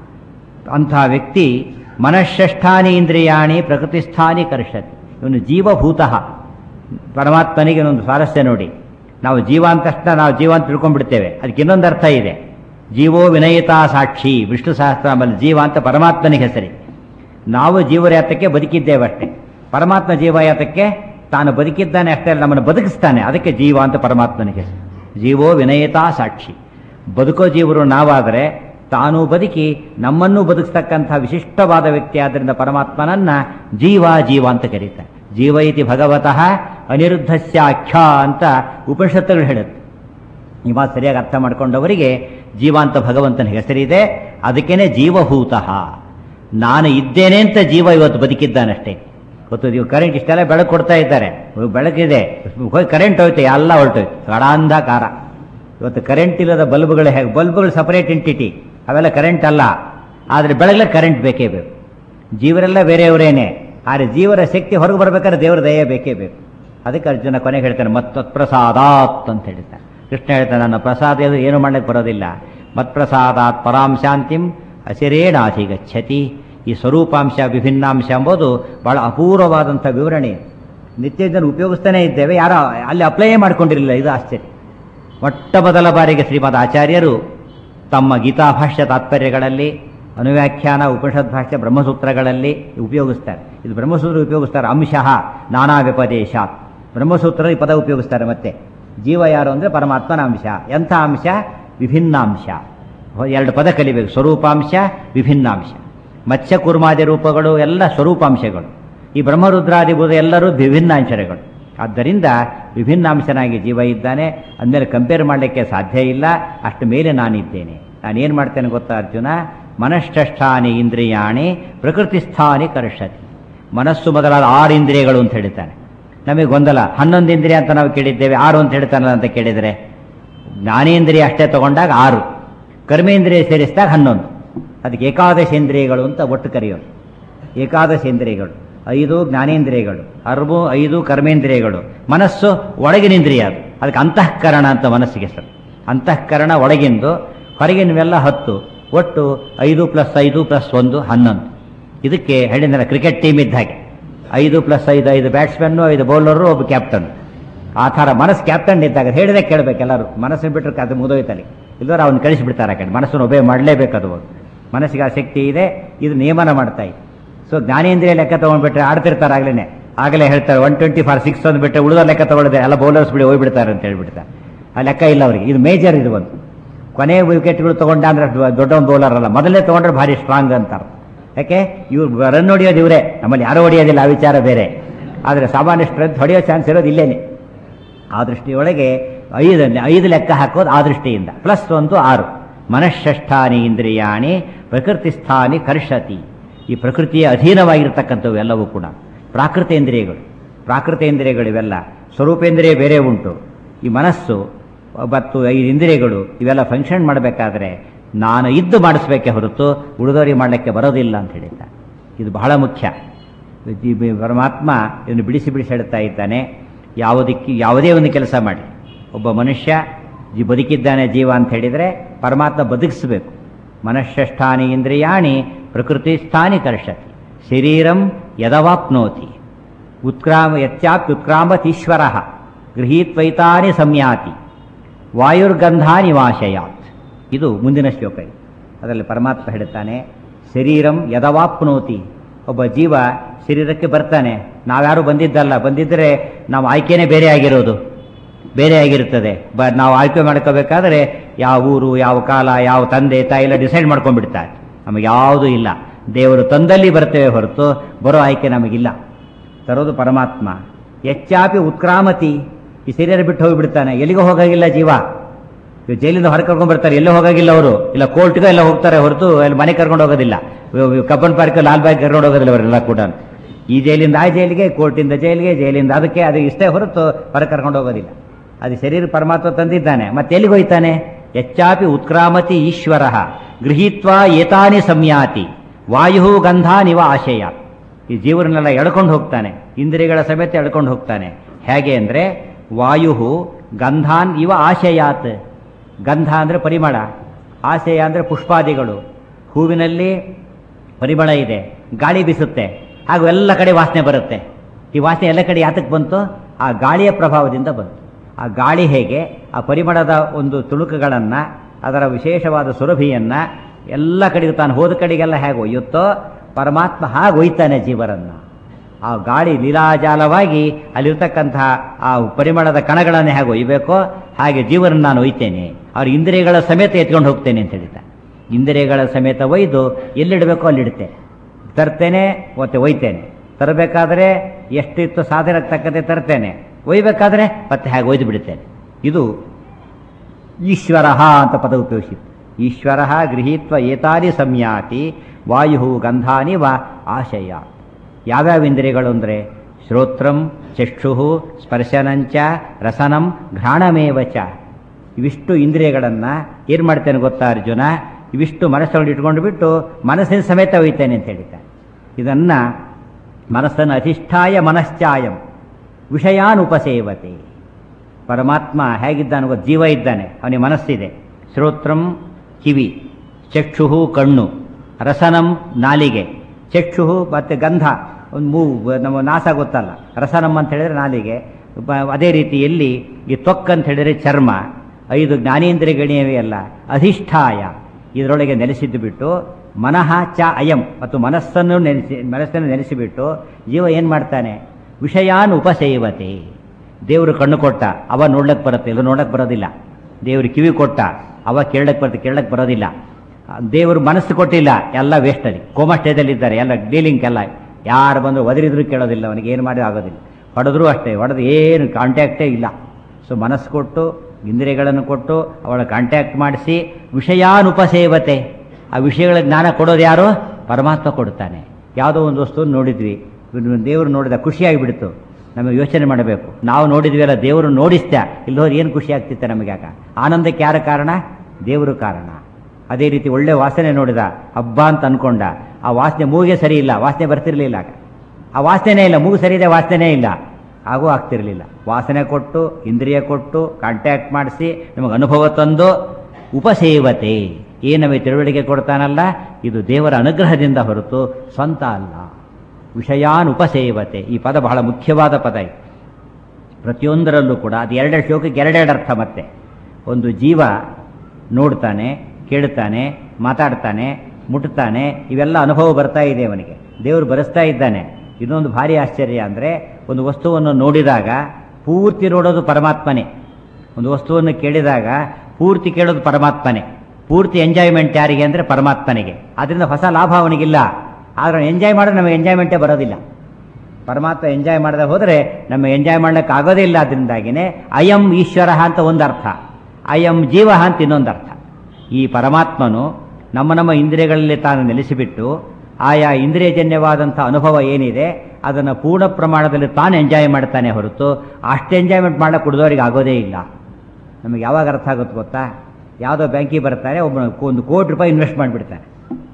ಅಂಥ ವ್ಯಕ್ತಿ ಮನಃಷ್ಠಾನಿ ಇಂದ್ರಿಯಾಣಿ ಪ್ರಕೃತಿಸ್ಥಾನಿ ಕರ್ಷತಿ ಇವನು ಜೀವಭೂತಃ ಪರಮಾತ್ಮನಿಗೆ ಒಂದು ಸ್ವಾರಸ್ಯ ನೋಡಿ ನಾವು ಜೀವ ಅಂದ ತಕ್ಷಣ ನಾವು ಜೀವ ಅಂತ ತಿಳ್ಕೊಂಡ್ಬಿಡ್ತೇವೆ ಅದಕ್ಕೆ ಇನ್ನೊಂದು ಅರ್ಥ ಇದೆ ಜೀವೋ ವಿನಯಿತಾ ಸಾಕ್ಷಿ ವಿಷ್ಣು ಸಹಸ್ರಾಮಲ್ಲಿ ಜೀವ ಅಂತ ಪರಮಾತ್ಮನಿಗೆ ಹೆಸರಿ ನಾವು ಜೀವರ್ಯಾತಕ್ಕೆ ಬದುಕಿದ್ದೇವೆ ಅಷ್ಟೇ ಪರಮಾತ್ಮ ಜೀವಯಾತಕ್ಕೆ ತಾನು ಬದುಕಿದ್ದಾನೆ ಅಷ್ಟೇ ಅಲ್ಲ ನಮ್ಮನ್ನು ಬದುಕಿಸ್ತಾನೆ ಅದಕ್ಕೆ ಜೀವ ಅಂತ ಪರಮಾತ್ಮನಿಗೆ ಹೆಸರು ಜೀವೋ ವಿನಯಿತಾ ಸಾಕ್ಷಿ ಬದುಕೋ ಜೀವರು ನಾವಾದರೆ ತಾನು ಬದುಕಿ ನಮ್ಮನ್ನು ಬದುಕಿಸ್ತಕ್ಕಂಥ ವಿಶಿಷ್ಟವಾದ ವ್ಯಕ್ತಿ ಆದ್ದರಿಂದ ಪರಮಾತ್ಮನನ್ನ ಜೀವ ಜೀವ ಅಂತ ಕರೀತಾರೆ ಜೀವ ಇತಿ ಭಗವತಃ ಅನಿರುದ್ಧಸ್ಯ ಆಖ್ಯ ಅಂತ ಉಪನಿಷತ್ತುಗಳು ಹೇಳುತ್ತೆ ಈ ಮಾತು ಸರಿಯಾಗಿ ಅರ್ಥ ಮಾಡ್ಕೊಂಡವರಿಗೆ ಜೀವ ಅಂತ ಭಗವಂತನ ಹೆಸರಿದೆ ಅದಕ್ಕೇನೆ ಜೀವಭೂತಃ ನಾನು ಇದ್ದೇನೆ ಅಂತ ಜೀವ ಇವತ್ತು ಬದುಕಿದ್ದಾನಷ್ಟೇ ಗೊತ್ತು ನೀವು ಕರೆಂಟ್ ಇಷ್ಟೆಲ್ಲ ಬೆಳಕು ಕೊಡ್ತಾ ಇದ್ದಾರೆ ಬೆಳಕಿದೆ ಹೋಗಿ ಕರೆಂಟ್ ಹೋಯ್ತು ಎಲ್ಲ ಹೊರಟೋಯ್ತು ಗಾಢಾಂಧಕಾರ ಇವತ್ತು ಕರೆಂಟ್ ಇಲ್ಲದ ಬಲ್ಬ್ಗಳು ಹೇಗೆ ಬಲ್ಬ್ಗಳು ಸಪರೇಟ್ ಎಂಟಿಟಿ ಅವೆಲ್ಲ ಕರೆಂಟ್ ಅಲ್ಲ ಆದರೆ ಬೆಳಗ್ಗೆ ಕರೆಂಟ್ ಬೇಕೇ ಬೇಕು ಜೀವರೆಲ್ಲ ಬೇರೆಯವರೇನೆ ಆದರೆ ಜೀವರ ಶಕ್ತಿ ಹೊರಗೆ ಬರ್ಬೇಕಾದ್ರೆ ದೇವರ ದಯೆ ಬೇಕೇ ಬೇಕು ಅದಕ್ಕೆ ಅರ್ಜುನ ಕೊನೆಗೆ ಹೇಳ್ತಾನೆ ಮತ್ತತ್ಪ್ರಸಾದಾತ್ ಅಂತ ಹೇಳ್ತಾನೆ ಕೃಷ್ಣ ಹೇಳ್ತಾನೆ ನನ್ನ ಪ್ರಸಾದ ಇದು ಏನು ಮಾಡಕ್ಕೆ ಬರೋದಿಲ್ಲ ಮತ್ಪ್ರಸಾದಾತ್ ಪರಾಂ ಶಾಂತಿಂ ಹಸಿರೇಣಾಧಿ ಗಚ್ಚತಿ ಈ ಸ್ವರೂಪಾಂಶ ವಿಭಿನ್ನಾಂಶ ಎಂಬುದು ಬಹಳ ಅಪೂರ್ವವಾದಂಥ ವಿವರಣೆ ನಿತ್ಯ ಜನ ಉಪಯೋಗಿಸ್ತಾನೆ ಇದ್ದೇವೆ ಯಾರೋ ಅಲ್ಲಿ ಅಪ್ಲೈ ಮಾಡ್ಕೊಂಡಿರಲಿಲ್ಲ ಇದು ಆಶ್ಚರ್ಯ ಮೊಟ್ಟ ಮೊದಲ ಬಾರಿಗೆ ಶ್ರೀಮದ್ ಆಚಾರ್ಯರು ತಮ್ಮ ಗೀತಾಭಾಷ್ಯ ತಾತ್ಪರ್ಯಗಳಲ್ಲಿ ಅನುವ್ಯಾಖ್ಯಾನ ಉಪನಿಷತ್ ಭಾಷ್ಯ ಬ್ರಹ್ಮಸೂತ್ರಗಳಲ್ಲಿ ಉಪಯೋಗಿಸ್ತಾರೆ ಇದು ಬ್ರಹ್ಮಸೂತ್ರ ಉಪಯೋಗಿಸ್ತಾರೆ ಅಂಶಃ ನಾನಾ ವ್ಯಪದೇಶಾತ್ ಬ್ರಹ್ಮಸೂತ್ರ ಈ ಪದ ಉಪಯೋಗಿಸ್ತಾರೆ ಮತ್ತೆ ಜೀವ ಯಾರು ಅಂದರೆ ಪರಮಾತ್ಮನ ಅಂಶ ಎಂಥ ಅಂಶ ವಿಭಿನ್ನಾಂಶ ಹೊ- ಎರಡು ಪದ ಕಲಿಬೇಕು ಸ್ವರೂಪಾಂಶ ವಿಭಿನ್ನಾಂಶ ಮತ್ಸ್ಯ ಕೂರ್ಮಾದಿ ರೂಪಗಳು ಎಲ್ಲ ಸ್ವರೂಪಾಂಶಗಳು ಈ ಬ್ರಹ್ಮರುದ್ರಾದಿ ಬುಧ ಎಲ್ಲರೂ ವಿಭಿನ್ನಾಂಶಗಳು ಆದ್ದರಿಂದ ವಿಭಿನ್ನಾಂಶನಾಗಿ ಜೀವ ಇದ್ದಾನೆ ಅಂದಮೇಲೆ ಕಂಪೇರ್ ಮಾಡಲಿಕ್ಕೆ ಸಾಧ್ಯ ಇಲ್ಲ ಅಷ್ಟು ಮೇಲೆ ನಾನಿದ್ದೇನೆ ನಾನೇನು ಮಾಡ್ತೇನೆ ಗೊತ್ತಾ ಅರ್ಜುನ ಮನಶ್ಚಷ್ಟಾನಿ ಇಂದ್ರಿಯಾಣಿ ಪ್ರಕೃತಿಸ್ಥಾನಿ ಕರ್ಷತಿ ಮನಸ್ಸು ಮೊದಲಾದ ಆರು ಇಂದ್ರಿಯಗಳು ಅಂತ ಹೇಳ್ತಾನೆ ನಮಗೆ ಗೊಂದಲ ಹನ್ನೊಂದು ಇಂದ್ರಿಯ ಅಂತ ನಾವು ಕೇಳಿದ್ದೇವೆ ಆರು ಅಂತ ಹೇಳ್ತಾನಲ್ಲ ಅಂತ ಕೇಳಿದರೆ ಜ್ಞಾನೇಂದ್ರಿಯ ಅಷ್ಟೇ ತಗೊಂಡಾಗ ಆರು ಕರ್ಮೇಂದ್ರಿಯ ಸೇರಿಸಿದಾಗ ಹನ್ನೊಂದು ಅದಕ್ಕೆ ಏಕಾದಶ ಇಂದ್ರಿಯಗಳು ಅಂತ ಒಟ್ಟು ಕರೆಯೋದು ಏಕಾದಶ ಇಂದ್ರಿಯಗಳು ಐದು ಜ್ಞಾನೇಂದ್ರಿಯಗಳು ಅರ್ಬು ಐದು ಕರ್ಮೇಂದ್ರಿಯಗಳು ಮನಸ್ಸು ಒಳಗಿನಿಂದ್ರಿಯ ಅದು ಅದಕ್ಕೆ ಅಂತಃಕರಣ ಅಂತ ಮನಸ್ಸಿಗೆ ಹೆಸರು ಅಂತಃಕರಣ ಒಳಗಿಂದು ಹೊರಗಿನವೆಲ್ಲ ಹತ್ತು ಒಟ್ಟು ಐದು ಪ್ಲಸ್ ಐದು ಪ್ಲಸ್ ಒಂದು ಹನ್ನೊಂದು ಇದಕ್ಕೆ ಹೇಳಿದ್ರೆ ಕ್ರಿಕೆಟ್ ಟೀಮ್ ಇದ್ದ ಹಾಗೆ ಐದು ಪ್ಲಸ್ ಐದು ಐದು ಬ್ಯಾಟ್ಸ್ಮನ್ನು ಐದು ಬೌಲರು ಒಬ್ಬ ಕ್ಯಾಪ್ಟನ್ ಆ ಥರ ಮನಸ್ಸು ಕ್ಯಾಪ್ಟನ್ ಇದ್ದಾಗ ಹೇಳಿದೆ ಕೇಳಬೇಕು ಎಲ್ಲರೂ ಮನಸ್ಸನ್ನು ಬಿಟ್ಟರೆ ಅದು ಮುದೋಯ್ತಲ್ಲಿ ಇಲ್ಲದ್ರೆ ಅವ್ನು ಕಳಿಸಿಬಿಡ್ತಾರೆ ಆ ಕಡೆ ಮನಸ್ಸನ್ನು ಒಬ್ಬೇ ಮಾಡಲೇಬೇಕು ಅದು ಮನಸ್ಸಿಗೆ ಆ ಶಕ್ತಿ ಇದೆ ಇದು ನಿಯಮನ ಮಾಡ್ತಾ ಇದೆ ಸೊ ಜ್ಞಾನೇಂದ್ರಿಯ ಲೆಕ್ಕ ತೊಗೊಂಡ್ಬಿಟ್ರೆ ಆಡ್ತಿರ್ತಾರೆ ಆಗ್ಲೇ ಆಗಲೇ ಹೇಳ್ತಾರೆ ಒನ್ ಟ್ವೆಂಟಿ ಫಾರ್ ಸಿಕ್ಸ್ ಒಂದು ಬಿಟ್ಟರೆ ಉಳಿದ ಲೆಕ್ಕ ತಗೊಳ್ಳಿದೆ ಎಲ್ಲ ಬೌಲರ್ಸ್ ಬಿಡಿ ಹೋಗ್ಬಿಡ್ತಾರೆ ಅಂತ ಹೇಳ್ಬಿಡ್ತಾರೆ ಆ ಲೆಕ್ಕ ಇಲ್ಲ ಅವರಿಗೆ ಇದು ಮೇಜರ್ ಇದು ಒಂದು ಕೊನೆ ವಿಕೆಟ್ಗಳು ತಗೊಂಡ ಅಂದ್ರೆ ಅಷ್ಟು ದೊಡ್ಡ ಒಂದು ಬೌಲರ್ ಅಲ್ಲ ಮೊದಲೇ ತಗೊಂಡ್ರೆ ಭಾರಿ ಸ್ಟ್ರಾಂಗ್ ಅಂತಾರೆ ಯಾಕೆ ಇವ್ರು ರನ್ ಹೊಡಿಯೋದು ಇವರೇ ನಮ್ಮಲ್ಲಿ ಯಾರೂ ಹೊಡೆಯೋದಿಲ್ಲ ಆ ವಿಚಾರ ಬೇರೆ ಆದರೆ ಸಾಮಾನ್ಯ ಸ್ಟ್ರೆಂತ್ ಹೊಡೆಯೋ ಚಾನ್ಸ್ ಇರೋದು ಇಲ್ಲೇನೆ ಆ ದೃಷ್ಟಿಯೊಳಗೆ ಐದು ಐದು ಲೆಕ್ಕ ಹಾಕೋದು ಆ ದೃಷ್ಟಿಯಿಂದ ಪ್ಲಸ್ ಒಂದು ಆರು ಮನಃಷ್ಠಾನಿ ಇಂದ್ರಿಯಾಣಿ ಪ್ರಕೃತಿಸ್ಥಾನಿ ಕರ್ಷತಿ ಈ ಪ್ರಕೃತಿಯ ಅಧೀನವಾಗಿರ್ತಕ್ಕಂಥವು ಎಲ್ಲವೂ ಕೂಡ ಪ್ರಾಕೃತೇಂದ್ರಿಯಗಳು ಪ್ರಾಕೃತೇಂದ್ರಿಯಗಳು ಇವೆಲ್ಲ ಸ್ವರೂಪೇಂದ್ರಿಯ ಬೇರೆ ಉಂಟು ಈ ಮನಸ್ಸು ಮತ್ತು ಐದು ಇಂದ್ರಿಯಗಳು ಇವೆಲ್ಲ ಫಂಕ್ಷನ್ ಮಾಡಬೇಕಾದ್ರೆ ನಾನು ಇದ್ದು ಮಾಡಿಸ್ಬೇಕೆ ಹೊರತು ಉಳಿದವರಿಗೆ ಮಾಡಲಿಕ್ಕೆ ಬರೋದಿಲ್ಲ ಅಂತ ಹೇಳಿದ್ದ ಇದು ಬಹಳ ಮುಖ್ಯ ಈ ಬಿ- ಪರಮಾತ್ಮ ಇದನ್ನು ಬಿಡಿಸಿ ಬಿಡಿಸಿ ಹೇಳ್ತಾ ಇದ್ದಾನೆ ಯಾವುದಕ್ಕೆ ಯಾವುದೇ ಒಂದು ಕೆಲಸ ಮಾಡಿ ಒಬ್ಬ ಮನುಷ್ಯ ಜಿ ಬದುಕಿದ್ದಾನೆ ಜೀವ ಅಂತ ಹೇಳಿದರೆ ಪರಮಾತ್ಮ ಬದುಕಿಸಬೇಕು ಮನಃಷ್ಠಾನಿ ಇಂದ್ರಿಯಾಣಿ ಪ್ರಕೃತಿ ಸ್ಥಾನಿ ಕರ್ಷತಿ ಶರೀರಂ ಯದವಾಪ್ನೋತಿ ಉತ್ಕ್ರಾಮ ಯತ್ಯಾಪ್ಯುತ್ಕ್ರಾಮತೀಶ್ವರ ಗೃಹೀತ್ವೈತಾನಿ ಸಂಯಾತಿ ವಾಯುರ್ಗಂಧಾನಿ ವಾಶಯಾತ್ ಇದು ಮುಂದಿನ ಶ್ಲೋಕ ಇದು ಅದರಲ್ಲಿ ಪರಮಾತ್ಮ ಹೇಳ್ತಾನೆ ಶರೀರಂ ಯದವಾಪ್ನೋತಿ ಒಬ್ಬ ಜೀವ ಶರೀರಕ್ಕೆ ಬರ್ತಾನೆ ನಾವ್ಯಾರು ಬಂದಿದ್ದಲ್ಲ ಬಂದಿದ್ದರೆ ನಾವು ಆಯ್ಕೆನೇ ಬೇರೆ ಆಗಿರೋದು ಬೇರೆ ಆಗಿರುತ್ತದೆ ಬ ನಾವು ಆಯ್ಕೆ ಮಾಡ್ಕೋಬೇಕಾದ್ರೆ ಯಾವ ಊರು ಯಾವ ಕಾಲ ಯಾವ ತಂದೆ ತಾಯಿ ಎಲ್ಲ ಡಿಸೈಡ್ ಮಾಡ್ಕೊಂಡ್ಬಿಡ್ತಾರೆ ನಮಗೆ ಯಾವುದೂ ಇಲ್ಲ ದೇವರು ತಂದಲ್ಲಿ ಬರ್ತೇವೆ ಹೊರತು ಬರೋ ಆಯ್ಕೆ ನಮಗಿಲ್ಲ ತರೋದು ಪರಮಾತ್ಮ ಹೆಚ್ಚಾಪಿ ಉತ್ಕ್ರಾಮತಿ ಈ ಶರೀರ ಬಿಟ್ಟು ಹೋಗಿಬಿಡ್ತಾನೆ ಎಲ್ಲಿಗೂ ಹೋಗಾಗಿಲ್ಲ ಜೀವ ಇವ್ ಜೈಲಿಂದ ಹೊರಗೆ ಕರ್ಕೊಂಡ್ ಬರ್ತಾರೆ ಎಲ್ಲೂ ಹೋಗಾಗಿಲ್ಲ ಅವರು ಇಲ್ಲ ಕೋರ್ಟ್ಗೆ ಎಲ್ಲ ಹೋಗ್ತಾರೆ ಹೊರತು ಅಲ್ಲಿ ಮನೆ ಕರ್ಕೊಂಡು ಹೋಗೋದಿಲ್ಲ ಇವ್- ಇವ್ ಕಬ್ಬನ್ ಪಾರ್ಕ್ ಲಾಲ್ ಬಾಗ್ ಕರ್ಕೊಂಡು ಹೋಗೋದಿಲ್ಲ ಅವರೆಲ್ಲ ಕೂಡ ಈ ಜೈಲಿಂದ ಆ ಜೈಲಿಗೆ ಕೋರ್ಟಿಂದ ಜೈಲಿಗೆ ಜೈಲಿಂದ ಅದಕ್ಕೆ ಅದು ಇಷ್ಟೇ ಹೊರತು ಹೊರ ಕರ್ಕೊಂಡು ಹೋಗೋದಿಲ್ಲ ಅದು ಶರೀರ ಪರಮಾತ್ಮ ತಂದಿದ್ದಾನೆ ಮತ್ತೆ ಎಲ್ಲಿಗೆ ಹೋಯ್ತಾನೆ ಹೆಚ್ಚಾಪಿ ಉತ್ಕ್ರಾಮತಿ ಈಶ್ವರ ಗೃಹೀತ್ವಾ ಏತಾನಿ ಸಂಯಾತಿ ವಾಯು ಗಂಧಾನಿವ ಆಶಯ ಈ ಜೀವನನ್ನೆಲ್ಲ ಎಳ್ಕೊಂಡು ಹೋಗ್ತಾನೆ ಇಂದ್ರಿಯಗಳ ಸಮೇತ ಎಳ್ಕೊಂಡು ಹೋಗ್ತಾನೆ ಹೇಗೆ ಅಂದರೆ ವಾಯು ಗಂಧಾನ್ ಇವ ಆಶಯಾತ್ ಗಂಧ ಅಂದರೆ ಪರಿಮಳ ಆಶಯ ಅಂದರೆ ಪುಷ್ಪಾದಿಗಳು ಹೂವಿನಲ್ಲಿ ಪರಿಮಳ ಇದೆ ಗಾಳಿ ಬೀಸುತ್ತೆ ಹಾಗೂ ಎಲ್ಲ ಕಡೆ ವಾಸನೆ ಬರುತ್ತೆ ಈ ವಾಸನೆ ಎಲ್ಲ ಕಡೆ ಯಾತಕ್ಕೆ ಬಂತು ಆ ಗಾಳಿಯ ಪ್ರಭಾವದಿಂದ ಬಂತು ಆ ಗಾಳಿ ಹೇಗೆ ಆ ಪರಿಮಳದ ಒಂದು ತುಣುಕುಗಳನ್ನು ಅದರ ವಿಶೇಷವಾದ ಸುರಭಿಯನ್ನು ಎಲ್ಲ ಕಡೆಗೂ ತಾನು ಹೋದ ಕಡೆಗೆಲ್ಲ ಹೇಗೆ ಒಯ್ಯುತ್ತೋ ಪರಮಾತ್ಮ ಹಾಗೆ ಒಯ್ತಾನೆ ಜೀವರನ್ನು ಆ ಗಾಳಿ ಲೀಲಾಜಾಲವಾಗಿ ಅಲ್ಲಿರ್ತಕ್ಕಂತಹ ಆ ಪರಿಮಳದ ಕಣಗಳನ್ನು ಹೇಗೆ ಒಯ್ಯಬೇಕೋ ಹಾಗೆ ಜೀವನ ನಾನು ಒಯ್ತೇನೆ ಅವ್ರ ಇಂದ್ರಿಯಗಳ ಸಮೇತ ಎತ್ಕೊಂಡು ಹೋಗ್ತೇನೆ ಅಂತ ಹೇಳ್ತಾರೆ ಇಂದ್ರಿಯಗಳ ಸಮೇತ ಒಯ್ದು ಎಲ್ಲಿಡಬೇಕೋ ಅಲ್ಲಿಡ್ತೇನೆ ತರ್ತೇನೆ ಮತ್ತೆ ಒಯ್ತೇನೆ ತರಬೇಕಾದ್ರೆ ಎಷ್ಟಿತ್ತು ಸಾಧನಕ್ಕೆ ತಕ್ಕಂತೆ ತರ್ತೇನೆ ಒಯ್ಬೇಕಾದ್ರೆ ಮತ್ತೆ ಹಾಗೆ ಒಯ್ದು ಬಿಡುತ್ತೇನೆ ಇದು ಈಶ್ವರ ಅಂತ ಪದ ಉಪಯೋಗಿಸಿತ್ತು ಈಶ್ವರ ಗೃಹೀತ್ವ ಏತಾನಿ ಸಂಯಾತಿ ವಾಯು ಗಂಧಾನಿ ವ ಆಶಯ ಯಾವ್ಯಾವ ಇಂದ್ರಿಯಗಳು ಅಂದರೆ ಶ್ರೋತ್ರಂ ಚಕ್ಷು ಸ್ಪರ್ಶನಂಚ ರಸನಂ ಘ್ರಾಣಮೇವ ಚ ಇವಿಷ್ಟು ಇಂದ್ರಿಯಗಳನ್ನು ಏನು ಮಾಡ್ತೇನೆ ಗೊತ್ತಾ ಅರ್ಜುನ ಇವಿಷ್ಟು ಮನಸ್ಸೊಳಗೆ ಇಟ್ಕೊಂಡು ಬಿಟ್ಟು ಮನಸ್ಸಿನ ಸಮೇತ ಒಯ್ತೇನೆ ಅಂತ ಹೇಳಿದ್ದಾರೆ ಇದನ್ನು ಮನಸ್ಸನ್ನು ಅಧಿಷ್ಠಾಯ ಮನಶ್ಚಾಯಂ ವಿಷಯಾನ್ ಉಪಸೇವತೆ ಪರಮಾತ್ಮ ಹೇಗಿದ್ದಾನೆ ಗೊತ್ತು ಜೀವ ಇದ್ದಾನೆ ಅವನಿಗೆ ಮನಸ್ಸಿದೆ ಶ್ರೋತ್ರಂ ಕಿವಿ ಚಕ್ಷು ಕಣ್ಣು ರಸನಂ ನಾಲಿಗೆ ಚಕ್ಷು ಮತ್ತು ಗಂಧ ಒಂದು ಮೂಗು ನಮ್ಮ ನಾಸ ಗೊತ್ತಲ್ಲ ರಸನಂ ಅಂತ ಹೇಳಿದ್ರೆ ನಾಲಿಗೆ ಬ- ಅದೇ ರೀತಿಯಲ್ಲಿ ಈ ತ್ವಕ್ ಅಂತ ಹೇಳಿದರೆ ಚರ್ಮ ಐದು ಜ್ಞಾನೇಂದ್ರಿಯಗಳಿವೆ ಅಲ್ಲ ಅಧಿಷ್ಠಾಯ ಇದರೊಳಗೆ ನೆಲೆಸಿದ್ದು ಬಿಟ್ಟು ಮನಃ ಚ ಅಯಂ ಮತ್ತು ಮನಸ್ಸನ್ನು ನೆನೆಸಿ ಮನಸ್ಸನ್ನು ನೆನೆಸಿಬಿಟ್ಟು ಜೀವ ಏನು ಮಾಡ್ತಾನೆ ವಿಷಯಾನ್ ಉಪಸೇವತೆ ದೇವರು ಕಣ್ಣು ಕೊಟ್ಟ ಅವ ನೋಡ್ಲಕ್ಕೆ ಬರುತ್ತೆ ಇದು ನೋಡಕ್ಕೆ ಬರೋದಿಲ್ಲ ದೇವರು ಕಿವಿ ಕೊಟ್ಟ ಅವ ಕೇಳಕ್ಕೆ ಬರುತ್ತೆ ಕೇಳಕ್ಕೆ ಬರೋದಿಲ್ಲ ಆ, ದೇವರು ಮನಸ್ಸು ಕೊಟ್ಟಿಲ್ಲ ಎಲ್ಲ ವೇಸ್ಟ್ ಅಲ್ಲಿ ಕೋಮಾ ಸ್ಟೇಜಲ್ಲಿದ್ದಾರೆ ಎಲ್ಲ ಡೀಲಿಂಗ್ ಎಲ್ಲ ಯಾರು ಬಂದರೂ ಒದರಿದ್ರು ಕೇಳೋದಿಲ್ಲ ಅವನಿಗೆ ಏನು ಮಾಡಿ ಆಗೋದಿಲ್ಲ ಹೊಡೆದ್ರು ಅಷ್ಟೇ ಹೊಡೆದು ಏನು ಕಾಂಟ್ಯಾಕ್ಟೇ ಇಲ್ಲ ಸೊ ಮನಸ್ಸು ಕೊಟ್ಟು ಇಂದ್ರಿಯಗಳನ್ನು ಕೊಟ್ಟು ಅವಳ ಕಾಂಟ್ಯಾಕ್ಟ್ ಮಾಡಿಸಿ ವಿಷಯಾನುಪಸೇವತೆ ಆ ವಿಷಯಗಳ ಜ್ಞಾನ ಕೊಡೋದು ಯಾರು ಪರಮಾತ್ಮ ಕೊಡ್ತಾನೆ ಯಾವುದೋ ಒಂದು ವಸ್ತು ನೋಡಿದ್ವಿ ದೇವರು ನೋಡಿದ ಖುಷಿಯಾಗಿಬಿಡ್ತು ನಮಗೆ ಯೋಚನೆ ಮಾಡಬೇಕು ನಾವು ನೋಡಿದ್ವಿ ದೇವರು ನೋಡಿಸ್ತಾ ಇಲ್ಲೋರು ಏನು ಖುಷಿ ಆಗ್ತಿತ್ತೆ ನಮಗೆ ಆಗ ಆನಂದಕ್ಕೆ ಯಾರ ಕಾರಣ ದೇವರು ಕಾರಣ ಅದೇ ರೀತಿ ಒಳ್ಳೆ ವಾಸನೆ ನೋಡಿದ ಹಬ್ಬ ಅಂತ ಅನ್ಕೊಂಡ ಆ ವಾಸನೆ ಮೂಗೆ ಸರಿ ಇಲ್ಲ ವಾಸನೆ ಬರ್ತಿರ್ಲಿಲ್ಲ ಆಗ ಆ ವಾಸನೆ ಇಲ್ಲ ಮೂಗು ಸರಿ ಇದೆ ವಾಸನೆ ಇಲ್ಲ ಹಾಗೂ ಆಗ್ತಿರಲಿಲ್ಲ ವಾಸನೆ ಕೊಟ್ಟು ಇಂದ್ರಿಯ ಕೊಟ್ಟು ಕಾಂಟ್ಯಾಕ್ಟ್ ಮಾಡಿಸಿ ನಮಗೆ ಅನುಭವ ತಂದು ಉಪಸೇವತೆ ಏನು ನಮಗೆ ತಿಳುವಳಿಕೆ ಕೊಡ್ತಾನಲ್ಲ ಇದು ದೇವರ ಅನುಗ್ರಹದಿಂದ ಹೊರತು ಸ್ವಂತ ಅಲ್ಲ ವಿಷಯಾನ್ ಉಪಸೇವತೆ ಈ ಪದ ಬಹಳ ಮುಖ್ಯವಾದ ಪದ ಇದು ಪ್ರತಿಯೊಂದರಲ್ಲೂ ಕೂಡ ಅದು ಎರಡೆರಡು ಶ್ಲೋಕಕ್ಕೆ ಎರಡೆರಡು ಅರ್ಥ ಮತ್ತೆ ಒಂದು ಜೀವ ನೋಡ್ತಾನೆ ಕೇಳ್ತಾನೆ ಮಾತಾಡ್ತಾನೆ ಮುಟ್ತಾನೆ ಇವೆಲ್ಲ ಅನುಭವ ಬರ್ತಾ ಇದೆ ಅವನಿಗೆ ದೇವರು ಬರೆಸ್ತಾ ಇದ್ದಾನೆ ಇದೊಂದು ಭಾರಿ ಆಶ್ಚರ್ಯ ಅಂದರೆ ಒಂದು ವಸ್ತುವನ್ನು ನೋಡಿದಾಗ ಪೂರ್ತಿ ನೋಡೋದು ಪರಮಾತ್ಮನೇ ಒಂದು ವಸ್ತುವನ್ನು ಕೇಳಿದಾಗ ಪೂರ್ತಿ ಕೇಳೋದು ಪರಮಾತ್ಮನೇ ಪೂರ್ತಿ ಎಂಜಾಯ್ಮೆಂಟ್ ಯಾರಿಗೆ ಅಂದರೆ ಪರಮಾತ್ಮನಿಗೆ ಅದರಿಂದ ಹೊಸ ಲಾಭ ಅವನಿಗಿಲ್ಲ ಆದರೆ ಎಂಜಾಯ್ ಮಾಡಿದ್ರೆ ನಮಗೆ ಎಂಜಾಯ್ಮೆಂಟೇ ಬರೋದಿಲ್ಲ ಪರಮಾತ್ಮ ಎಂಜಾಯ್ ಮಾಡದೆ ಹೋದರೆ ನಮಗೆ ಎಂಜಾಯ್ ಮಾಡ್ಲಿಕ್ಕೆ ಆಗೋದೇ ಇಲ್ಲ ಅದರಿಂದಾಗಿನೇ ಅಯಂ ಈಶ್ವರ ಅಂತ ಒಂದು ಅರ್ಥ ಅಯಂ ಜೀವ ಅಂತ ಇನ್ನೊಂದು ಅರ್ಥ ಈ ಪರಮಾತ್ಮನು ನಮ್ಮ ನಮ್ಮ ಇಂದ್ರಿಯಗಳಲ್ಲಿ ತಾನು ನೆಲೆಸಿಬಿಟ್ಟು ಆಯಾ ಇಂದ್ರಿಯಜನ್ಯವಾದಂಥ ಅನುಭವ ಏನಿದೆ ಅದನ್ನು ಪೂರ್ಣ ಪ್ರಮಾಣದಲ್ಲಿ ತಾನು ಎಂಜಾಯ್ ಮಾಡ್ತಾನೆ ಹೊರತು ಅಷ್ಟು ಎಂಜಾಯ್ಮೆಂಟ್ ಮಾಡಕ್ಕೆ ಕುಡಿದವರಿಗೆ ಆಗೋದೇ ಇಲ್ಲ ನಮಗೆ ಯಾವಾಗ ಅರ್ಥ ಆಗುತ್ತೆ ಗೊತ್ತಾ ಯಾವುದೋ ಬ್ಯಾಂಕಿಗೆ ಬರ್ತಾರೆ ಒಬ್ಬ ಒಂದು ಕೋಟಿ ರೂಪಾಯಿ ಇನ್ವೆಸ್ಟ್ ಮಾಡಿಬಿಡ್ತಾನೆ